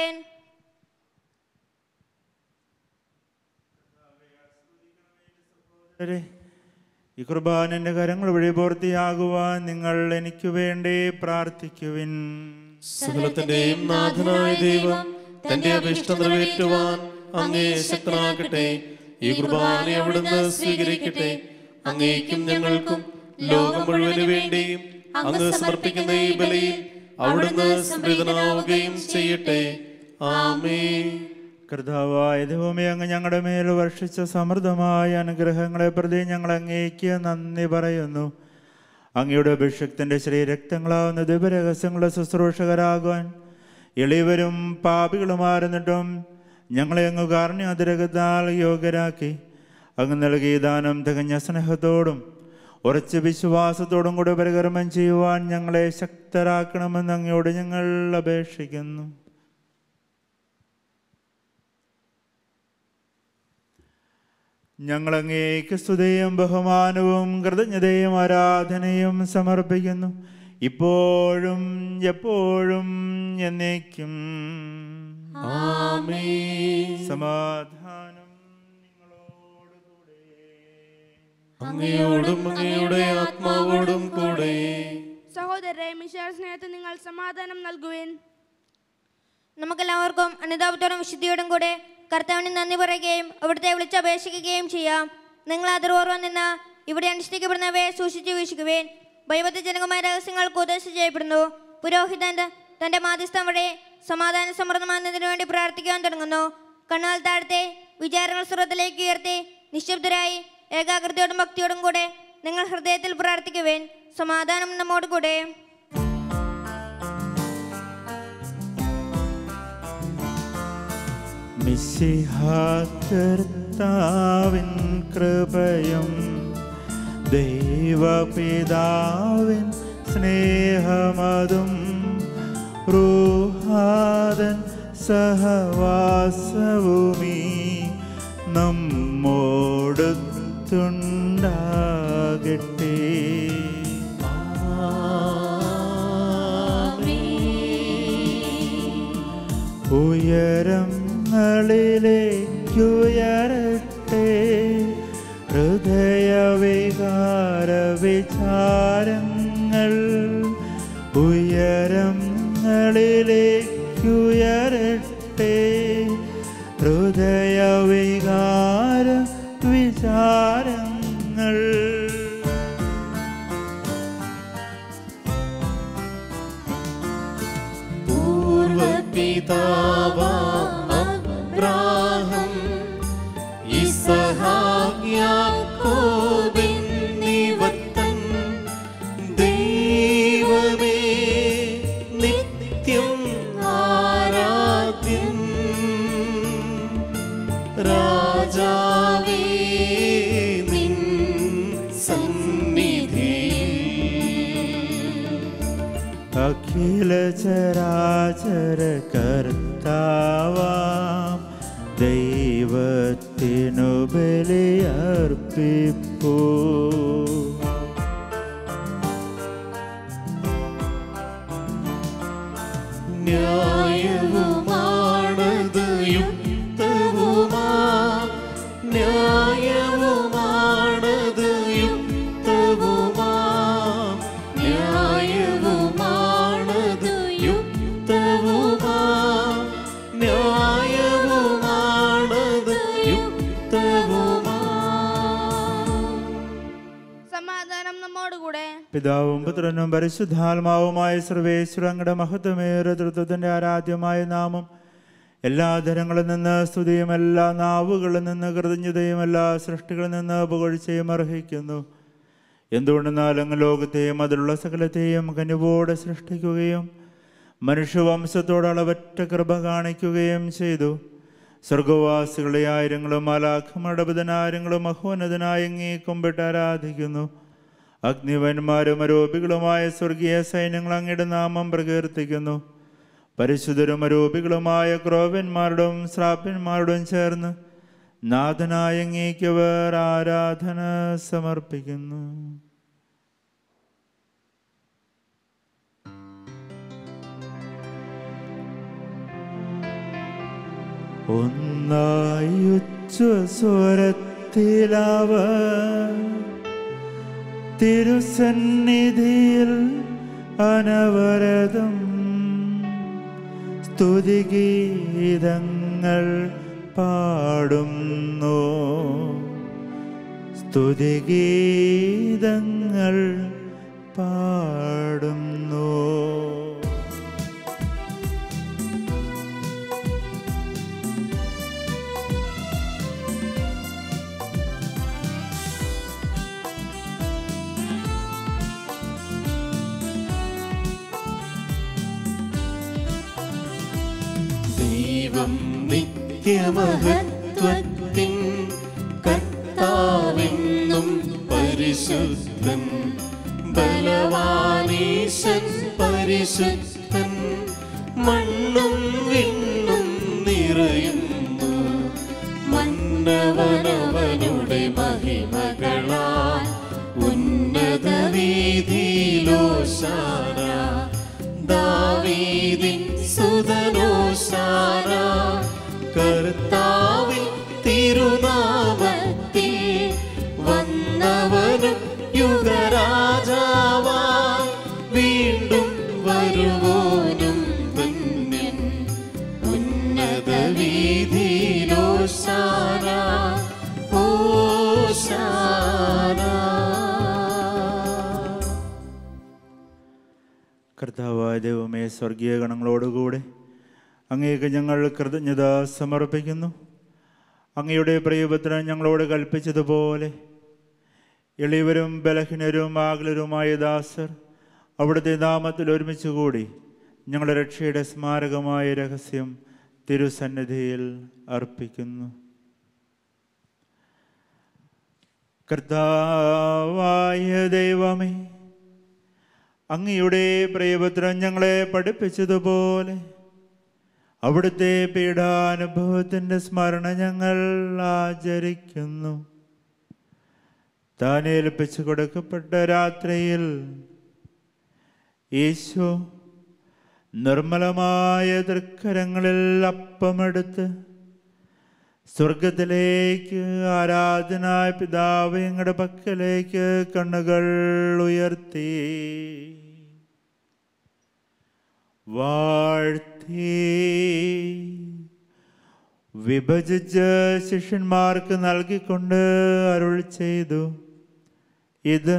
സഹോദരരെ, ഈ കുർബാനന്റെ കരങ്ങൾ വഴി പൂർത്തിയാകുവാൻ നിങ്ങൾ എനിക്ക് വേണ്ടി പ്രാർത്ഥിക്കുവിൻ സകലത്തിന്റെയും നാഥനായ ദൈവം തന്റെ അഭിഷ്ടം നിറവേറ്റുവാൻ അങ്ങേ ശക്തനാകട്ടെ ഈ കുർബാന അവിടുന്ന് സ്വീകരിക്കട്ടെ അങ്ങേക്കും ഞങ്ങൾക്കും ലോകം മുഴുവന് വേണ്ടിയും അങ്ങ് സമർപ്പിക്കുന്ന ഈ ബലിയിൽ അവിടുന്ന് സംപ്രീതനാവുകയും ചെയ്യട്ടെ ആമേ കർത്താവായ ദൈവമേ അങ്ങ് ഞങ്ങളുടെ മേൽ വർഷിച്ച സമൃദ്ധമായ അനുഗ്രഹങ്ങളെ പ്രതി ഞങ്ങൾ അങ്ങേക്ക് നന്ദി പറയുന്നു അങ്ങയുടെ അഭിഷക്തന്റെ ശ്രീരക്തങ്ങളാവുന്ന ദിവരഹസ്യങ്ങളുടെ ശുശ്രൂഷകരാകുവാൻ എളിയവരും പാപികളുമായിരുന്നിട്ടും ഞങ്ങളെ അങ്ങ് കാരുണ്യാതിരകത്താൽ യോഗ്യരാക്കി അങ്ങ് നൽകിയ ദാനം തികഞ്ഞ സ്നേഹത്തോടും ഉറച്ച വിശ്വാസത്തോടും കൂടെ പരികർമ്മം ചെയ്യുവാൻ ഞങ്ങളെ ശക്തരാക്കണമെന്ന് അങ്ങയോട് ഞങ്ങൾ അപേക്ഷിക്കുന്നു ഞങ്ങൾ അങ്ങേക്ക് സ്തുതിയും ബഹുമാനവും കൃതജ്ഞതയും ആരാധനയും സമർപ്പിക്കുന്നു ഇപ്പോഴും എപ്പോഴും എന്നേക്കും ആമേ സമാധാനം നിങ്ങളോടുകൂടെ അങ്ങയോടും അങ്ങയുടെ ആത്മാവോടും കൂടെ സഹോദരരെ മിശാൽ സ്നേഹത്തിൽ നിങ്ങൾ സമാധാനം നൽകുവിൻ നമുക്കെല്ലാവർക്കും അനുതാപത്തോടും വിശുദ്ധിയോടും കൂടെ കർത്താവിന് നന്ദി പറയുകയും അവിടുത്തെ വിളിച്ചപേക്ഷിക്കുകയും ചെയ്യാം നിങ്ങൾ അതിർവോർവം നിന്ന് ഇവിടെ അനുഷ്ഠിക്കപ്പെടുന്നവയെ സൂക്ഷിച്ചു വീക്ഷിക്കുവേൻ ഭയഭക്തജനകമായ രഹസ്യങ്ങൾ ഉപദേശം ചെയ്യപ്പെടുന്നു പുരോഹിതൻ തന്റെ മാധ്യസ്ഥം വഴി സമാധാന സമൃദ്ധമാകുന്നതിനു വേണ്ടി പ്രാർത്ഥിക്കുവാൻ തുടങ്ങുന്നു കണ്ണുകൾ താഴ്ത്തി വിചാരങ്ങൾ സ്രോതത്തിലേക്ക് ഉയർത്തി നിശബ്ദരായി ഏകാഗ്രതയോടും ഭക്തിയോടും കൂടെ നിങ്ങൾ ഹൃദയത്തിൽ പ്രാർത്ഥിക്കുവേൻ സമാധാനം നമ്മോട് കൂടെ മിശിഹാകർത്താവിൻ കൃപയും ദൈവപിതാവിൻ സ്നേഹമതും റൂഹാദൻ സഹവാസവുമീ നമ്മോടൊത്തുണ്ടാകട്ടെ ഉയരങ്ങളിലേക്കുയരട്ടെ ഹൃദയവികാര വിചാരങ്ങൾ ഉയരങ്ങളിലേക്കുയരട്ടെ ഹൃദയവികാര വിചാരങ്ങൾ പൂർവപിതാവാം അബ്രാഹം ഇസഹാക്ക് യാക്കോബെന്നിവർത്തൻ ദൈവമേ നിത്യം ആരാധ്യൻ രാജാവേ നിൻ സന്നിധിയിൽ അഖില ചരാചര കർത്താവാം ദൈവത്തിനു ബലിയർപ്പിപ്പൂ ന്യായവുമാണത് യുക്തവുമാ ന്യായവുമാണത് യുക്തവുമാ ന്യായവുമാണത് യുക്തവുമാ ന്യായവുമാണത് യുക്തവുമാ സമാധാനം നമ്മോടുകൂടെ പിതാവും പുത്രനും പരിശുദ്ധാത്മാവുമായ സർവേശ്വരങ്ങളുടെ മഹത്വമേറെ തൃത്വത്തിന്റെ ആരാധ്യമായ നാമം എല്ലാ ധനങ്ങളിൽ നിന്ന് സ്തുതിയും എല്ലാ നാവുകളിൽ നിന്ന് കൃതജ്ഞതയും എല്ലാ സൃഷ്ടികളിൽ നിന്ന് പുകഴ്ചയും അർഹിക്കുന്നു എന്തുകൊണ്ടെന്നാൽ അങ്ങ് ലോകത്തെയും അതിലുള്ള സകലത്തെയും കനിവോടെ സൃഷ്ടിക്കുകയും മനുഷ്യവംശത്തോട് അളവറ്റ കൃപ കാണിക്കുകയും ചെയ്തു സ്വർഗവാസികളുടെ ആയിരങ്ങളും അലാഖമയുടെ പതിനായിരങ്ങളും മഹോന്നതനായി അങ്ങേ കുമ്പിട്ട് ആരാധിക്കുന്നു അഗ്നിവന്മാരും അരോപികളുമായ സ്വർഗീയ സൈന്യങ്ങൾ അങ്ങയുടെ നാമം പ്രകീർത്തിക്കുന്നു പരിശുദ്ധരും അരോപികളുമായ ക്രോവന്മാരോടും ശ്രാപ്യന്മാരോടും ചേർന്ന് നാഥനായ അങ്ങേക്ക് വേർ ആരാധന സമർപ്പിക്കുന്നു ഒന്നായുച്ഛ്വസ്വരത്തിലവർ തിരുസന്നിധിയിൽ അനവരതം സ്തുതിഗീതങ്ങൾ പാടുന്നു സ്തുതിഗീതങ്ങൾ പാടുന്നു ദൈവം നിത്യമഹത്വത്തിൻ കർത്താവെന്നും പരിശുദ്ധൻ ബലവാനീശൻ പരിശുദ്ധൻ മണ്ണും വിണ്ണും നിറയുന്നു മന്നവനവനുടെ മഹിമകളാൽ ഉന്നത വീതിയിലോശാന ദാവീദിൻ സുതനോശാന കർത്താവിൻ തിരുനാമത്തിൽ വന്നവനും യുഗരാജാവാൻ വീണ്ടും വരുവോനും ധന്യൻ ഉന്നത വീതിയിലോശാന ഓശാന കർത്താവായ ദൈവമേ സ്വർഗീയ ഗണങ്ങളോടുകൂടെ അങ്ങേക്ക് ഞങ്ങൾ കൃതജ്ഞത സമർപ്പിക്കുന്നു അങ്ങയുടെ പ്രിയപുത്രൻ ഞങ്ങളോട് കൽപ്പിച്ചതുപോലെ എളിയവരും ബലഹീനരും ആകുലരുമായ ദാസർ അവിടുത്തെ നാമത്തിൽ ഒരുമിച്ച് കൂടി ഞങ്ങളുടെ രക്ഷയുടെ സ്മാരകമായ രഹസ്യം തിരുസന്നിധിയിൽ അർപ്പിക്കുന്നു കർത്താവായ ദൈവമേ അങ്ങയുടെ പ്രിയപുത്രൻ ഞങ്ങളെ പഠിപ്പിച്ചതുപോലെ അവിടുത്തെ പീഡാനുഭവത്തിൻ്റെ സ്മരണ ഞങ്ങൾ ആചരിക്കുന്നു താൻ ഏൽപ്പിച്ചു കൊടുക്കപ്പെട്ട രാത്രിയിൽ യേശു നിർമ്മലമായ തൃക്കരങ്ങളിൽ അപ്പമെടുത്ത് സ്വർഗത്തിലേക്ക് ആരാധനായ പിതാവ് ഞങ്ങളുടെ പക്കലേക്ക് കണ്ണുകൾ ഉയർത്തി വാഴ്ത്തി വിഭജിച്ച് ശിഷ്യന്മാർക്ക് നൽകിക്കൊണ്ട് അരുൾ ചെയ്തു ഇത്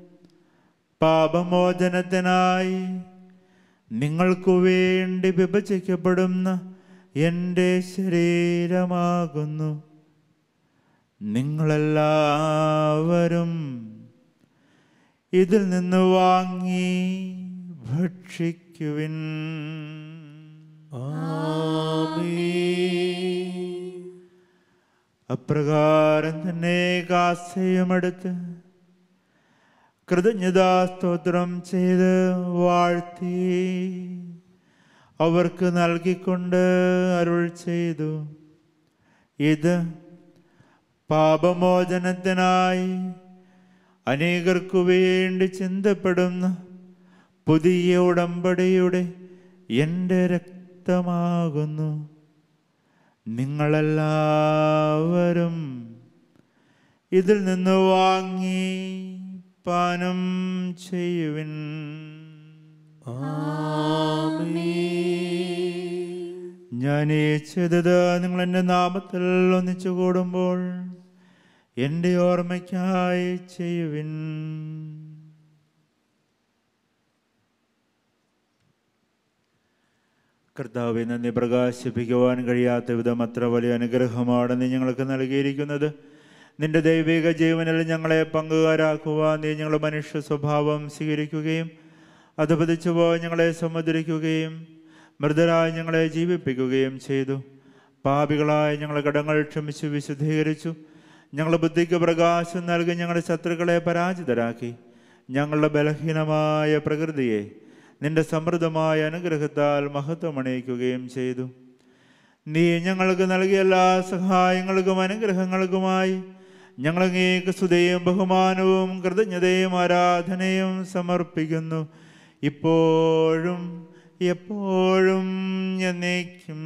പാപമോചനത്തിനായി നിങ്ങൾക്കു വേണ്ടി വിഭജിക്കപ്പെടുന്ന എൻ്റെ ശരീരമാകുന്നു നിങ്ങളെല്ലാവരും ഇതിൽ നിന്ന് വാങ്ങി ഭക്ഷിക്കുവിൻ അപ്രകാരം തന്നെ കാസയുമെടുത്ത് കൃതജ്ഞതാസ്തോത്രം ചെയ്ത് വാഴ്ത്തി അവർക്ക് നൽകിക്കൊണ്ട് അരുൾ ചെയ്തു ഇത് പാപമോചനത്തിനായി അനേകർക്കു വേണ്ടി ചിന്തപ്പെടുന്ന പുതിയ ഉടമ്പടിയുടെ എൻ്റെ രക്തമാകുന്നു നിങ്ങളെല്ലാവരും ഇതിൽ നിന്ന് വാങ്ങി പാനം ചെയ്യുവിൻ ഞാൻ ഈ ചെയ്തത് നിങ്ങൾ എൻ്റെ നാമത്തിൽ ഒന്നിച്ചു കൂടുമ്പോൾ എൻ്റെ ഓർമ്മയ്ക്കായി ചെയ്യുവിൻ കർത്താവെ നന്ദി പ്രകാശിപ്പിക്കുവാൻ കഴിയാത്ത വിധം അത്ര വലിയ അനുഗ്രഹമാണ് നീ ഞങ്ങൾക്ക് നൽകിയിരിക്കുന്നത് നിന്റെ ദൈവിക ജീവനിൽ ഞങ്ങളെ പങ്കുകാരാക്കുവാൻ നീ ഞങ്ങളുടെ മനുഷ്യ സ്വഭാവം സ്വീകരിക്കുകയും അത് പതിച്ചുപോയി ഞങ്ങളെ സമുദ്രിക്കുകയും മൃതരായി ഞങ്ങളെ ജീവിപ്പിക്കുകയും ചെയ്തു പാപികളായ ഞങ്ങളെ കടങ്ങൾ ക്ഷമിച്ചു വിശുദ്ധീകരിച്ചു ഞങ്ങളുടെ ബുദ്ധിക്ക് പ്രകാശം നൽകി ഞങ്ങളുടെ ശത്രുക്കളെ പരാജിതരാക്കി ഞങ്ങളുടെ ബലഹീനമായ പ്രകൃതിയെ നിന്റെ സമൃദ്ധമായ അനുഗ്രഹത്താൽ മഹത്വമണിയിക്കുകയും ചെയ്തു നീ ഞങ്ങൾക്ക് നൽകിയ എല്ലാ സഹായങ്ങൾക്കും അനുഗ്രഹങ്ങൾക്കുമായി ഞങ്ങൾ അങ്ങേക്ക് സ്തുതിയും ബഹുമാനവും കൃതജ്ഞതയും ആരാധനയും സമർപ്പിക്കുന്നു ഇപ്പോഴും എപ്പോഴും എന്നേക്കും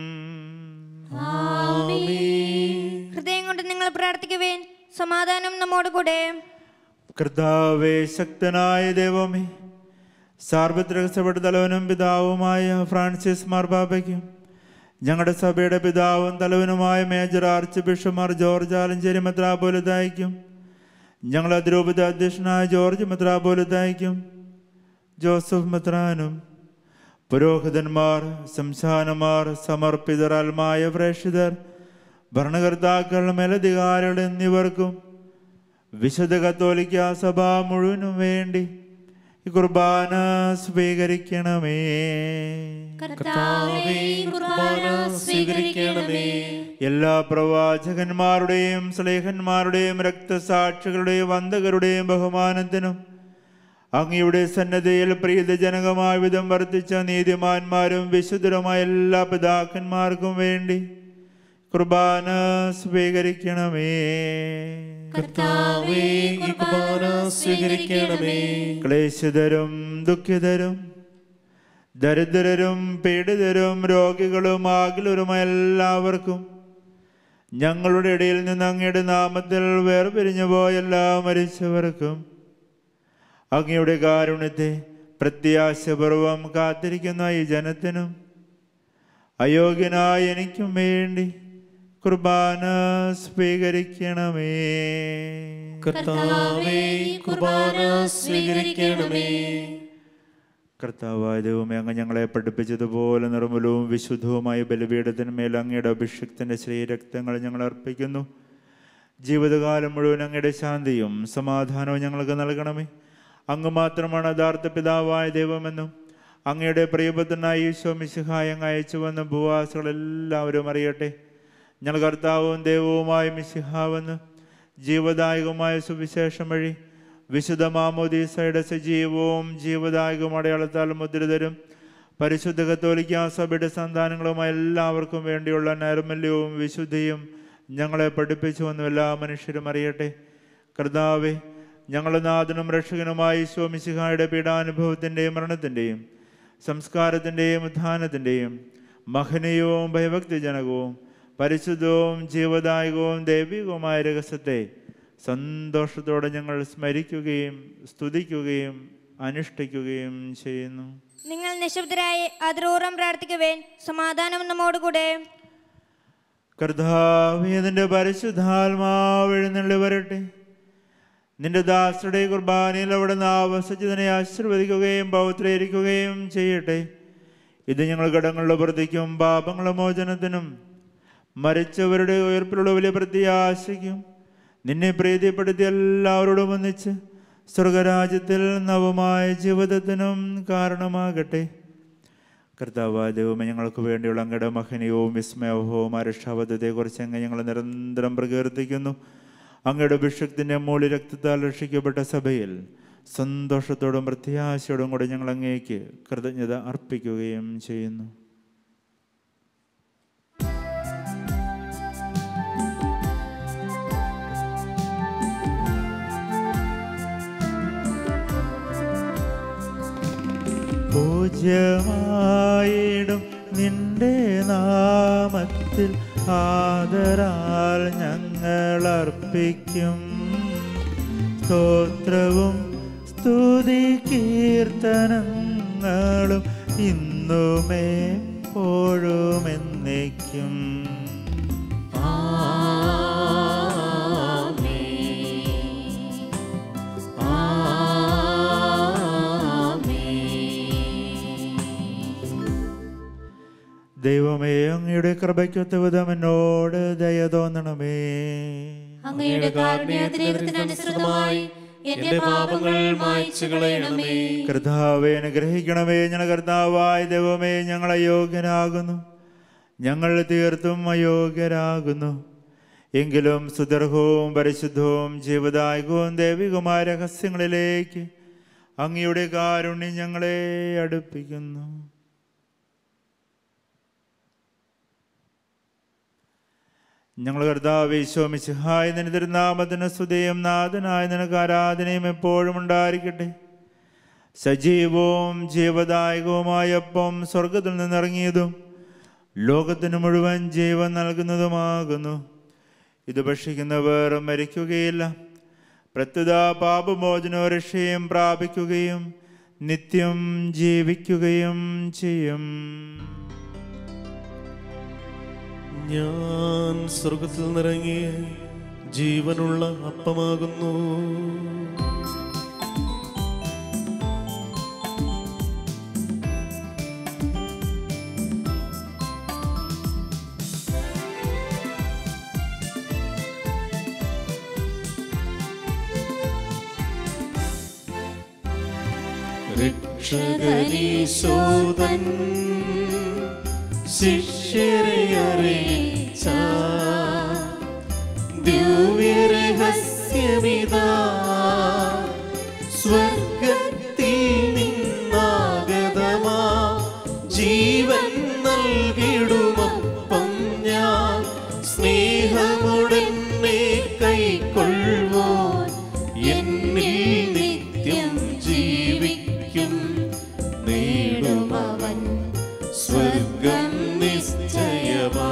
ഹൃദയം കൊണ്ട് നിങ്ങൾ പ്രാർത്ഥിക്കുവേൻ സമാധാനം നമ്മോട് കൂടെ കർത്താവേ ശക്തനായ ദൈവമേ സാർവത്രിക സഭയുടെ തലവനും പിതാവുമായ ഫ്രാൻസിസ് മാർബാബയ്ക്കും ഞങ്ങളുടെ സഭയുടെ പിതാവും തലവനുമായ മേജർ ആർച്ച് ബിഷമാർ ജോർജ് ആലഞ്ചേരി മെത്രാപോലിതായിക്കും ഞങ്ങളുടെ അതിരൂപത അധ്യക്ഷനായ ജോർജ് മെത്രാപോലിതായിക്കും ജോസഫ് മെത്രാനും പുരോഹിതന്മാർ സംസ്ഥാനമാർ സമർപ്പിതർ അൽമായ പ്രേക്ഷിതർ ഭരണകർത്താക്കൾ മേലധികാരികൾ എന്നിവർക്കും വിശുദ്ധ കത്തോലിക്ക സഭ മുഴുവനും വേണ്ടി ഈ കുർബാന സ്വീകരിക്കണമേ കർത്താവേ കുർബാന സ്വീകരിക്കണമേ എല്ലാ പ്രവാചകന്മാരുടെയും സ്ലേഹന്മാരുടെയും രക്തസാക്ഷികളുടെയും വന്ധകരുടെയും ബഹുമാനത്തിനും അങ്ങയുടെ സന്നദ്ധയിൽ പ്രീതജനകമായ വിധം വർദ്ധിച്ച നീതിമാന്മാരും വിശുദ്ധരുമായ എല്ലാ പിതാക്കന്മാർക്കും വേണ്ടി കുർബാന സ്വീകരിക്കണമേ കർത്താവേ കുർബാന സ്വീകരിക്കണമേ ക്ലേശിതരും ദുഃഖിതരും ദരിദ്രരും പീഡിതരും രോഗികളും ആകുലരുമായ എല്ലാവർക്കും ഞങ്ങളുടെ ഇടയിൽ നിന്ന് അങ്ങയുടെ നാമത്തിൽ വേർപിരിഞ്ഞു പോയ എല്ലാ മരിച്ചവർക്കും അങ്ങയുടെ കാരുണ്യത്തെ പ്രത്യാശപൂർവം കാത്തിരിക്കുന്ന ഈ ജനത്തിനും അയോഗ്യനായ എനിക്കും വേണ്ടി കുർബാന സ്വീകരിക്കണമേ കർത്താവേ കുർബാന സ്വീകരിക്കണമേ കർത്താവായ ദൈവമേ അങ്ങ് ഞങ്ങളെ പഠിപ്പിച്ചതുപോലെ നിർമ്മലവും വിശുദ്ധവുമായ ബലിപീഠത്തിന്മേൽ അങ്ങയുടെ അഭിഷിക്തന്റെ ശ്രീരക്തങ്ങൾ ഞങ്ങൾ അർപ്പിക്കുന്നു ജീവിതകാലം മുഴുവൻ അങ്ങയുടെ ശാന്തിയും സമാധാനവും ഞങ്ങൾക്ക് നൽകണമേ അങ്ങ് മാത്രമാണ് യഥാർത്ഥ പിതാവായ ദൈവമെന്നും അങ്ങയുടെ പ്രിയപുത്രനായ ഈശോ മിശിഹായ അങ്ങ് അയച്ചു വന്ന ഭൂവാസികളെല്ലാവരും അറിയട്ടെ ഞങ്ങൾ കർത്താവും ദൈവവുമായ മിശിഹാവെന്ന് ജീവദായകമായ സുവിശേഷം വഴി വിശുദ്ധ മാമോദീസയുടെ സജീവവും ജീവദായകവും അടയാളത്താൽ മുദ്രിതരും പരിശുദ്ധ കത്തോലിക്ക സഭയുടെ സന്താനങ്ങളുമായ എല്ലാവർക്കും വേണ്ടിയുള്ള നൈർമല്യവും വിശുദ്ധിയും ഞങ്ങളെ പഠിപ്പിച്ചുവെന്നും എല്ലാ മനുഷ്യരും അറിയട്ടെ കർത്താവെ ഞങ്ങളുടെ നാഥനും രക്ഷകനുമായ ഈശോ മിശിഹായുടെ പീഡാനുഭവത്തിൻ്റെയും മരണത്തിൻ്റെയും സംസ്കാരത്തിൻ്റെയും ഉത്ഥാനത്തിൻ്റെയും മഹനീയവും ഭയഭക്തിജനകവും പരിശുദ്ധവും ജീവദായകവും ദൈവികവുമായ രഹസ്യത്തെ സന്തോഷത്തോടെ ഞങ്ങൾ സ്മരിക്കുകയും സ്തുതിക്കുകയും അനുഷ്ഠിക്കുകയും ചെയ്യുന്നു നിങ്ങൾ നിശബ്ദരായി അതിരൂറം പ്രാർത്ഥിക്കുവേൻ സമാധാനം നമ്മോടുകൂടെ കർത്താവേ നിന്റെ പരിശുദ്ധാത്മാവ് എഴുന്നള്ളി വരട്ടെ നിന്റെ ദാസരുടെ കുർബാനയിൽ അവിടെ നിന്ന് ആവസിച്ചതിനെ ആശീർവദിക്കുകയും പൗത്രീകരിക്കുകയും ചെയ്യട്ടെ ഇത് ഞങ്ങൾ കടങ്ങളുടെ പ്രതിക്കും പാപങ്ങളുടെ മോചനത്തിനും മരിച്ചവരുടെ ഉയർപ്പിലുള്ള വലിയ പ്രത്യാശയ്ക്കും നിന്നെ പ്രീതിപ്പെടുത്തി എല്ലാവരോടും ഒന്നിച്ച് സ്വർഗരാജ്യത്തിൽ നവമായ ജീവിതത്തിനും കാരണമാകട്ടെ കർത്താവ് ദൈവമേ ഞങ്ങൾക്ക് വേണ്ടിയുള്ള അങ്ങയുടെ മഹനീയവും വിസ്മയവും രക്ഷാബദ്ധത്തെക്കുറിച്ച് അങ്ങ് ഞങ്ങൾ നിരന്തരം പ്രകീർത്തിക്കുന്നു അങ്ങയുടെ അഭിഷക്തിൻ്റെ മൂളി രക്തത്താൽ രക്ഷിക്കപ്പെട്ട സഭയിൽ സന്തോഷത്തോടും പ്രത്യാശയോടും കൂടെ ഞങ്ങൾ അങ്ങേക്ക് കൃതജ്ഞത അർപ്പിക്കുകയും ചെയ്യുന്നു പൂജ്യമായിടും നിന്റെ നാമത്തിൽ ആദരാൽ ഞങ്ങൾ അർപ്പിക്കും സ്തോത്രവും സ്തുതി കീർത്തനങ്ങളും ഇന്നുമേ എപ്പോഴും എന്നേക്കും ദൈവമേ അങ്ങയുടെ കൃപയ്ക്കൊത്ത വിധം എന്നോട് ദയ തോന്നണമേ അങ്ങയുടെ കാരുണ്യത്തിനനുസൃതമായി എന്റെ പാപങ്ങൾ മായ്ച്ചു കളയണമേ കർത്താവെ അനുഗ്രഹിക്കണമേ ഞങ്ങൾ കർത്താവായ ദൈവമേ ഞങ്ങൾ അയോഗ്യരാകുന്നു ഞങ്ങൾ തീർത്തും അയോഗ്യരാകുന്നു എങ്കിലും സുദർഹവും പരിശുദ്ധവും ജീവദായകവും ദൈവികമായ രഹസ്യങ്ങളിലേക്ക് അങ്ങയുടെ കാരുണ്യം ഞങ്ങളെ അടുപ്പിക്കുന്നു ഞങ്ങൾ കർത്താവ് ഈശോമിശിഹായ നിന്റെ തിരുനാമത്തിന് സ്തുതിയും നാഥനായ നിനക്ക് ആരാധനയും എപ്പോഴും ഉണ്ടായിരിക്കട്ടെ സജീവവും ജീവദായകവുമായ അപ്പം സ്വർഗത്തിൽ നിന്നിറങ്ങിയതും ലോകത്തിന് മുഴുവൻ ജീവൻ നൽകുന്നതുമാകുന്നു ഇത് ഭക്ഷിക്കുന്നവർ മരിക്കുകയില്ല പ്രത്യുത പാപമോചനോ രക്ഷയും പ്രാപിക്കുകയും നിത്യം ജീവിക്കുകയും ചെയ്യും ഞാൻ സ്വർഗത്തിൽ നിറങ്ങിയ ജീവനുള്ള അപ്പമാകുന്നു രക്ഷകനീശോദൻ ശിഷ്യരെ അറിയിച്ച ദിവ്യരഹസ്യമിതാ സ്വർഗത്തിൽ നിന്നാഗതമാ ജീവൻ നൽകിടുമപ്പം ഞാൻ സ്നേഹമുടനെ കൈക്കൊള്ളുവാൻ എന്നിൽ നിത്യം ജീവിക്കും നേടുമവൻ സ്വർഗം നിശ്ചയമാ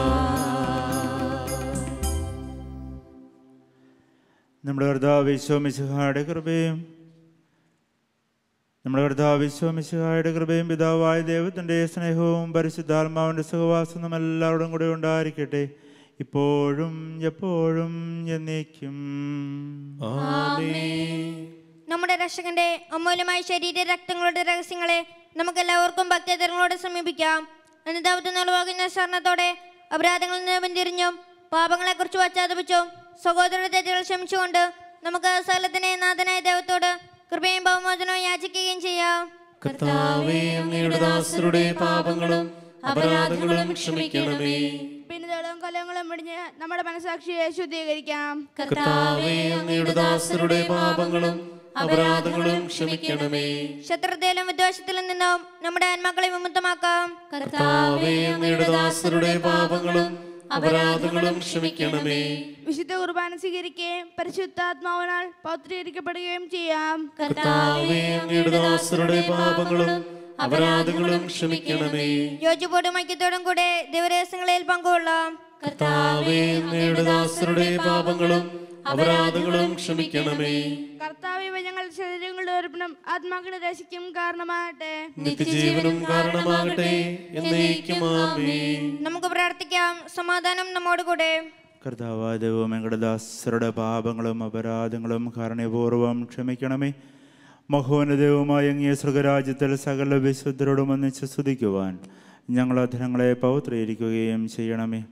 നമ്മുടെ കർത്താവ് വിശ്വമിശുഹായുടെ കൃപയും നമ്മുടെ കർത്താവ് വിശ്വമിശുഹായുടെ കൃപയും പിതാവായ ദൈവത്തിൻ്റെ സ്നേഹവും പരിശുദ്ധാത്മാവിൻ്റെ സഹവാസം നാം എല്ലാവരോടും കൂടെ ഉണ്ടായിരിക്കട്ടെ ഇപ്പോഴും എപ്പോഴും എന്നേക്കും നമ്മുടെ രക്ഷകന്റെ അമൂല്യമായ ശരീര രക്തങ്ങളുടെ രഹസ്യങ്ങളെ നമുക്ക് എല്ലാവർക്കും ഭക്തജനങ്ങളോട് സമീപിക്കാം അനുദാവത്ത് നിലവാകുന്ന സ്വർണത്തോടെ അപരാധങ്ങളിൽ നിന്ന് പിന്തിരിഞ്ഞും പാപങ്ങളെക്കുറിച്ച് പശ്ചാത്തപിച്ചും സഹോദര തെറ്റുകൾ ക്ഷമിച്ചുകൊണ്ട് നമുക്ക് സകലത്തിനെ നാഥനായ ദൈവത്തോട് കൃപയും ബഹുമോചനവും യാചിക്കുകയും ചെയ്യാം കർത്താവേ അങ്ങയുടെ ദാസരുടെ പാപങ്ങളും അപരാധങ്ങളും ക്ഷമിക്കണമേ പിന്നതകളും കലങ്ങളും മുടിഞ്ഞ് നമ്മുടെ മനസാക്ഷിയെ ശുദ്ധീകരിക്കാം കർത്താവേ അങ്ങയുടെ ദാസരുടെ പാപങ്ങളും അപരാധങ്ങളും ക്ഷമിക്കണമേ ശത്രുതയിലും വിദ്വേഷത്തിലും നിന്നും നമ്മുടെ ആത്മാക്കളെ വിമുക്തമാക്കാം കർത്താവേ അങ്ങയുടെ ദാസരുടെ പാപങ്ങളും അപരാധങ്ങളും ക്ഷമിക്കണമേ വിശുദ്ധ കുർബാന സ്വീകരിക്കുകയും പരിശുദ്ധാത്മാവിനാൽ പൗത്രീകരിക്കപ്പെടുകയും ചെയ്യാം കർത്താവേ അങ്ങയുടെ ദാസരുടെ പാപങ്ങളും അപരാധങ്ങളും ക്ഷമിക്കണമേ യോജിപ്പോടും ഐക്യത്തോടും കൂടെ ദിവരഹസ്യങ്ങളിൽ പങ്കുകൊള്ളാം കർത്താവേ അങ്ങയുടെ ദാസരുടെ പാപങ്ങളും അപരാധങ്ങളും ക്ഷമിക്കണമേ കർത്താവ് ഇവ ഞങ്ങളുടെ ശരീരങ്ങളുടെ ഉറപ്പിനും ആത്മാക്കളുടെ രശിക്കും കാരണമാകട്ടെ നിത്യജീവനും കാരണമാകട്ടെ എന്നേക്കും ആമേൻ നമുക്ക് പ്രാർത്ഥിക്കാം സമാധാനം നമ്മോടുകൂടെ കർത്താവായ ദൈവം ഞങ്ങളുടെ ദാസരുടെ പാപങ്ങളും അപരാധങ്ങളും കാരണപൂർവം ക്ഷമിക്കണമേ മഹോന്നതവുമായ അങ്ങേ സ്വർഗരാജ്യത്തിൽ സകല വിശുദ്ധരോടും ഒന്നിച്ച് സ്തുതിക്കുവാൻ ഞങ്ങൾ അധനങ്ങളെ പൗത്രീകരിക്കുകയും ചെയ്യണമേ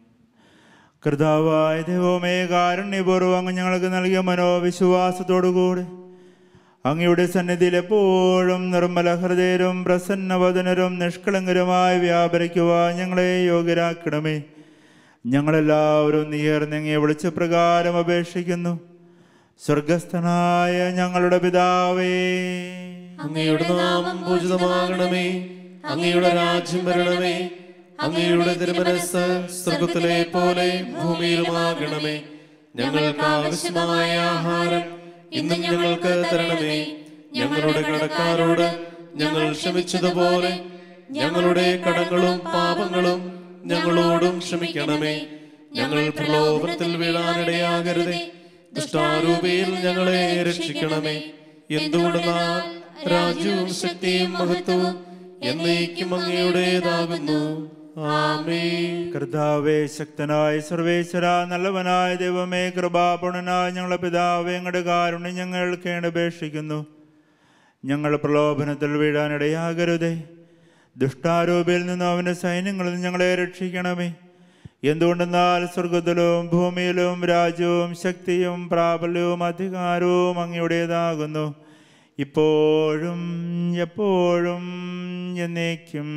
കർത്താവായ ദൈവമേ കാരുണ്യപൂർവ്വം അങ്ങ് ഞങ്ങൾക്ക് നൽകിയ മനോവിശ്വാസത്തോടുകൂടി അങ്ങയുടെ സന്നിധിയിൽ എപ്പോഴും നിർമ്മല ഹൃദയരും പ്രസന്നവദനരും നിഷ്കളങ്കരുമായി വ്യാപരിക്കുവാൻ ഞങ്ങളെ യോഗ്യരാക്കണമേ ഞങ്ങളെല്ലാവരും നീയർന്നങ്ങെ വിളിച്ച പ്രകാരം അപേക്ഷിക്കുന്നു സ്വർഗസ്ഥനായ ഞങ്ങളുടെ പിതാവേ അങ്ങയുടെ നാമം പൂജിതമാകണമേ അങ്ങയുടെ രാജ്യം വരണമേ അങ്ങയുടെ തിരുമനസ് സ്വർഗത്തിലെ പോലെ ഭൂമിയിലുമാകണമേ ഞങ്ങൾക്ക് ആവശ്യമായ ആഹാരം ഇന്ന് ഞങ്ങൾക്ക് തരണമേ ഞങ്ങളുടെ കടക്കാരോട് ഞങ്ങൾ ക്ഷമിച്ചതുപോലെ ഞങ്ങളുടെ കടങ്ങളും പാപങ്ങളും ഞങ്ങളോടും ക്ഷമിക്കണമേ ഞങ്ങൾ പ്രലോഭനത്തിൽ വീഴാനിടയാകരുതേ ദുഷ്ടാരൂപിയിൽ ഞങ്ങളെ രക്ഷിക്കണമേ എന്തുകൊണ്ടെന്നാൽ രാജ്യവും ശക്തിയും മഹത്വവും എന്നേക്കും അങ്ങയുടേതാകുന്നു ആമേ കർത്താവേ ശക്തനായ സർവേശ്വര നല്ലവനായ ദൈവമേ കൃപാപൂർണനായ ഞങ്ങളുടെ പിതാവേ ഞങ്ങളുടെ കാരുണ്യം ഞങ്ങൾ കേണപേക്ഷിക്കുന്നു ഞങ്ങൾ പ്രലോഭനത്തിൽ വീഴാനിടയാകരുതേ ദുഷ്ടാരൂപിയിൽ നിന്നും അവൻ്റെ സൈന്യങ്ങളിൽ നിന്ന് ഞങ്ങളെ രക്ഷിക്കണമേ എന്തുകൊണ്ടെന്നാൽ സ്വർഗത്തിലും ഭൂമിയിലും രാജ്യവും ശക്തിയും പ്രാബല്യവും അധികാരവും അങ്ങയുടേതാകുന്നു ഇപ്പോഴും എപ്പോഴും എന്നേക്കും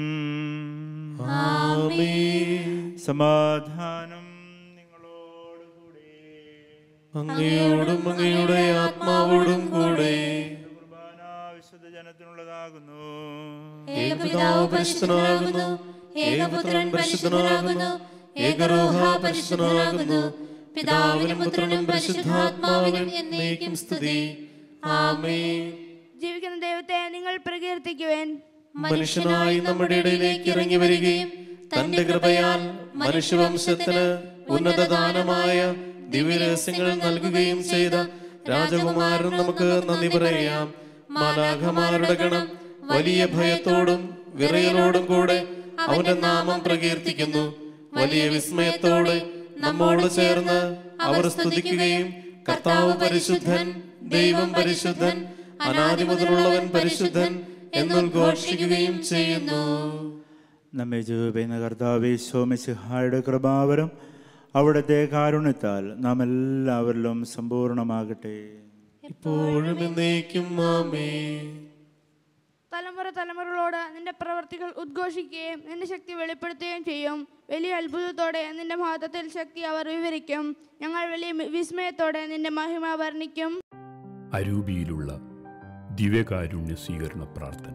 സമാധാനം നിങ്ങളോടുകൂടെ അങ്ങയോടും അങ്ങയുടെ ആത്മാവോടും കൂടെ കുർബാന വിശുദ്ധ ജനത്തിനുള്ളതാകുന്നു ഏകപിതാവ് പരിശുദ്ധനാകുന്നു ഏകപുത്രൻ പരിശുദ്ധനാകുന്നു ഏകരോഹ പരിശുദ്ധനാകുന്നു പിതാവിനും പുത്രനും പരിശുദ്ധാത്മാവിനും എന്നേക്കും സ്തുതി ആമേൻ ജീവിക്കുന്ന ദൈവത്തെ നിങ്ങൾ പ്രകീർത്തിക്കുവേൻ മനുഷ്യനായി നമ്മുടെ ഇടയിലേക്ക് ഇറങ്ങി വരികയും തന്റെ കൃപയാൽ മനുഷ്യവംശത്തിന് ഉന്നത ദാനമായ ദിവ്യരഹസ്യങ്ങൾ നൽകുകയും ചെയ്ത രാജകുമാരൻ നമുക്ക് നന്ദി പറയാം മാലാഖമാരുടെ ഗണം വലിയ ഭയത്തോടും വിറയലോടും കൂടെ അവന്റെ നാമം പ്രകീർത്തിക്കുന്നു വലിയ വിസ്മയത്തോടെ നമ്മോട് ചേർന്ന് അവർ സ്തുതിക്കുകയും കർത്താവ് പരിശുദ്ധൻ ദൈവം പരിശുദ്ധൻ അനാദി മുതലുള്ളവൻ പരിശുദ്ധൻ എന്നുദ്ഘോഷിക്കുകയും ചെയ്യുന്നു നമ്മെ ജീവിക്കുന്ന കർത്താവ് സോമസിഹായുടെ കൃപാവരം അവിടുത്തെ കാരുണ്യത്താൽ നാം എല്ലാവരിലും സമ്പൂർണ്ണമാകട്ടെ ഇപ്പോഴും എന്നേക്കും ആമേ തലമുറ തലമുറകളോട് നിന്റെ പ്രവർത്തികൾ ഉദ്ഘോഷിക്കുകയും നിന്റെ ശക്തി വെളിപ്പെടുത്തുകയും ചെയ്യും വലിയ അത്ഭുതത്തോടെ നിന്റെ മഹത്വത്തിൽ ശക്തി അവർ വിവരിക്കും ഞങ്ങൾ വലിയ വിസ്മയത്തോടെ നിന്റെ മഹിമ വർണ്ണിക്കും അരൂപിയിലുള്ള ദിവ്യകാരുണ്യ സ്വീകരണ പ്രാർത്ഥന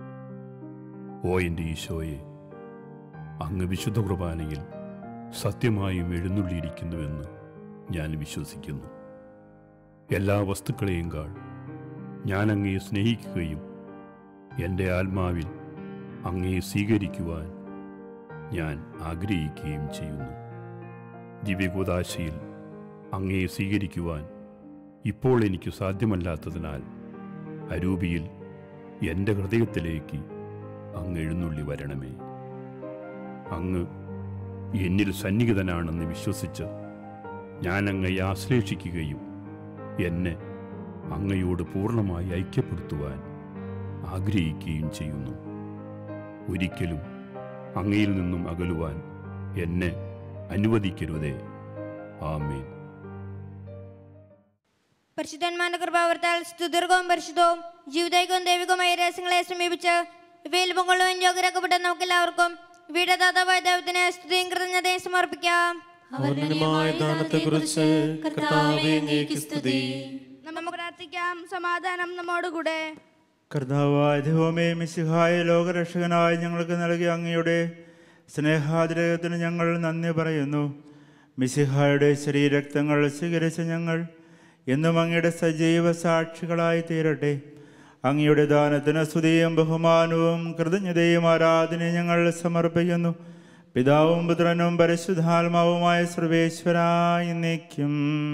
ഓ എൻ്റെ ഈശോയെ അങ്ങ് വിശുദ്ധ കുർബാനയിൽ സത്യമായും എഴുന്നള്ളിയിരിക്കുന്നുവെന്ന് ഞാൻ വിശ്വസിക്കുന്നു എല്ലാ വസ്തുക്കളെയും കാൾ ഞാൻ അങ്ങയെ സ്നേഹിക്കുകയും എൻ്റെ ആത്മാവിൽ അങ്ങയെ സ്വീകരിക്കുവാൻ ഞാൻ ആഗ്രഹിക്കുകയും ചെയ്യുന്നു ദിവ്യകൂതാശയിൽ അങ്ങയെ സ്വീകരിക്കുവാൻ ഇപ്പോൾ എനിക്ക് സാധ്യമല്ലാത്തതിനാൽ അരൂപിയിൽ എൻ്റെ ഹൃദയത്തിലേക്ക് അങ്ങ് എഴുന്നള്ളി വരണമേ അങ്ങ് എന്നിൽ സന്നിഹിതനാണെന്ന് വിശ്വസിച്ച് ഞാൻ അങ്ങയെ ആശ്ലേഷിക്കുകയും എന്നെ അങ്ങയോട് പൂർണ്ണമായി ഐക്യപ്പെടുത്തുവാൻ ആഗ്രഹിക്കുകയും ചെയ്യുന്നു ഒരിക്കലും അങ്ങയിൽ നിന്നും അകലുവാൻ എന്നെ അനുവദിക്കരുതേ ആമേൻ പരിശുദ്ധന്മാരുടെ കൃപാവർത്താൽ സ്തുതിർഗവും പരിശുദ്ധവും ജീവിതൈകവും ദൈവികവുമായ രഹസ്യങ്ങളെ സമീപിച്ച് ഇവയിൽ പങ്കൊള്ളുവാൻ യോഗ്യരാക്കപ്പെട്ട നമുക്കെല്ലാവർക്കും ഇവയുടെ ദാതാവായ ദൈവത്തിന് സ്തുതിയും കൃതജ്ഞതയും സമർപ്പിക്കാം അവർണ്ണനമായ ദാനത്തെക്കുറിച്ച് കർത്താവെ അങ്ങേക്ക് സ്തുതി നമുക്ക് പ്രാർത്ഥിക്കാം സമാധാനം നമ്മോടുകൂടെ കർത്താവായ ദൈവമേ മിശിഹായ ലോകരക്ഷകനായ ഞങ്ങൾക്ക് നൽകിയ അങ്ങയുടെ സ്നേഹാതിരകത്തിന് ഞങ്ങൾ നന്ദി പറയുന്നു മിശിഹായുടെ ശരീരക്തങ്ങൾ സ്വീകരിച്ച ഞങ്ങൾ എന്നും അങ്ങയുടെ സജീവ സാക്ഷികളായി തീരട്ടെ അങ്ങയുടെ ദാനത്തിന് സ്തുതിയും ബഹുമാനവും കൃതജ്ഞതയും ആരാധനയും ഞങ്ങൾ സമർപ്പിക്കുന്നു പിതാവും പുത്രനും പരിശുദ്ധാത്മാവുമായ സർവേശ്വരായി നിൽക്കും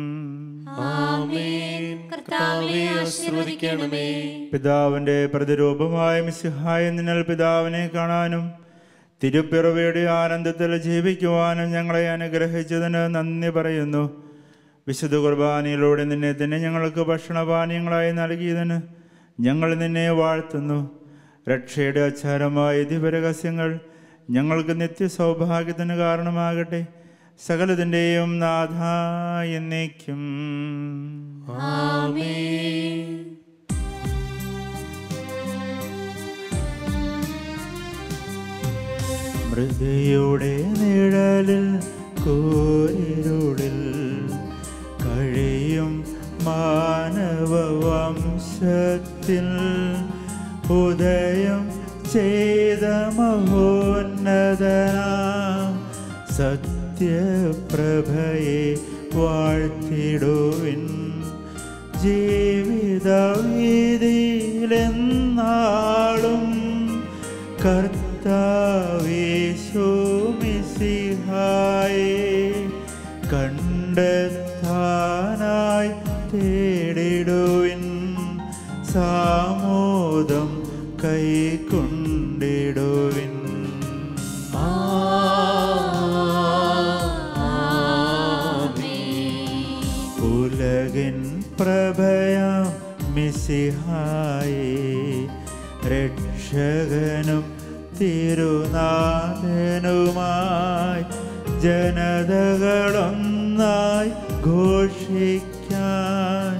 ആമേൻ കർത്താവെ ആശീർവദിക്കണമേ പിതാവിൻ്റെ പ്രതിരൂപമായ മിശിഹായ നിന്നൽ പിതാവിനെ കാണാനും തിരുപ്പിറവയുടെ ആനന്ദത്തിൽ ജീവിക്കുവാനും ഞങ്ങളെ അനുഗ്രഹിച്ചതിന് നന്ദി പറയുന്നു വിശുദ്ധ കുർബാനയിലൂടെ നിന്നെ തന്നെ ഞങ്ങൾക്ക് ഭക്ഷണപാനീയങ്ങളായി നൽകിയതിന് ഞങ്ങൾ നിന്നെ വാഴ്ത്തുന്നു രക്ഷയുടെ അച്ചാരമായ ദിവരഹസ്യങ്ങൾ ഞങ്ങൾക്ക് നിത്യ സൗഭാഗ്യത്തിന് കാരണമാകട്ടെ സകലതിൻ്റെയും നാഥ എന്നേക്കും ആമേൻ മൃഗയുടെ നിഴലിൽ കൂരിരുളിൽ കഴിയും മാനവവംശത്തിൽ ഉദയം ചെയ്ത മഹോന്നതന സത്യപ്രഭയെ വാഴ്ത്തിടുവിൻ ജീവിതവീതിയിലെന്നാളും കർത്താവേശോമിസിഹായെ കണ്ടെത്താനായി തേടിടുവിൻ സാമോദം കൈക്കൊണ്ടിടുവിൻ ഉലകിൻ പ്രഭയാം മിസിഹായി രക്ഷകനും തിരുനാഥനുമായി ജനതകളൊന്നായി ഘോഷിക്കാൻ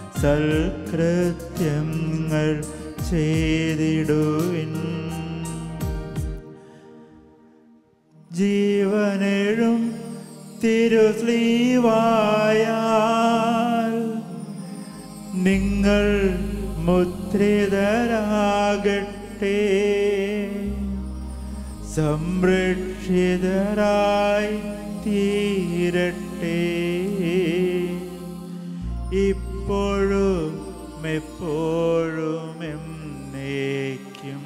സൽകൃത്യങ്ങൾ ചെയ്തിടുവിൻ ജീവനെഴും തിരുസ്ലീവായാൽ നിങ്ങൾ മുദ്രിതരാകട്ടെ സംരക്ഷിതരായി തീരട്ടെ ഇപ്പോഴും എപ്പോഴും എന്നേക്കും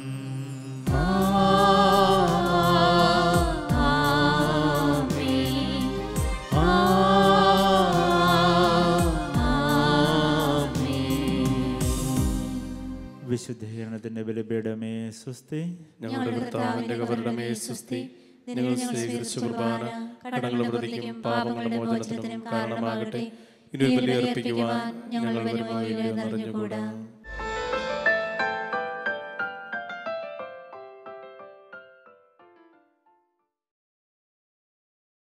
വിശുദ്ധീകരണത്തിന്റെ ബലിപീഠമേ സുസ്തി ഞങ്ങളുടെ കർത്താവിന്റെ കബറിടമേ സുസ്തി ഞങ്ങൾ സ്വീകരിച്ച കുർബാന കടങ്ങളുടെ പ്രതിക്കും പാപങ്ങളുടെ മോചനത്തിനും കാരണമാകട്ടെ ഇനി ഒരു ബലി അർപ്പിക്കുവാൻ ഞങ്ങൾ വരുമോ ഇല്ലയോ എന്നറിഞ്ഞുകൂടാ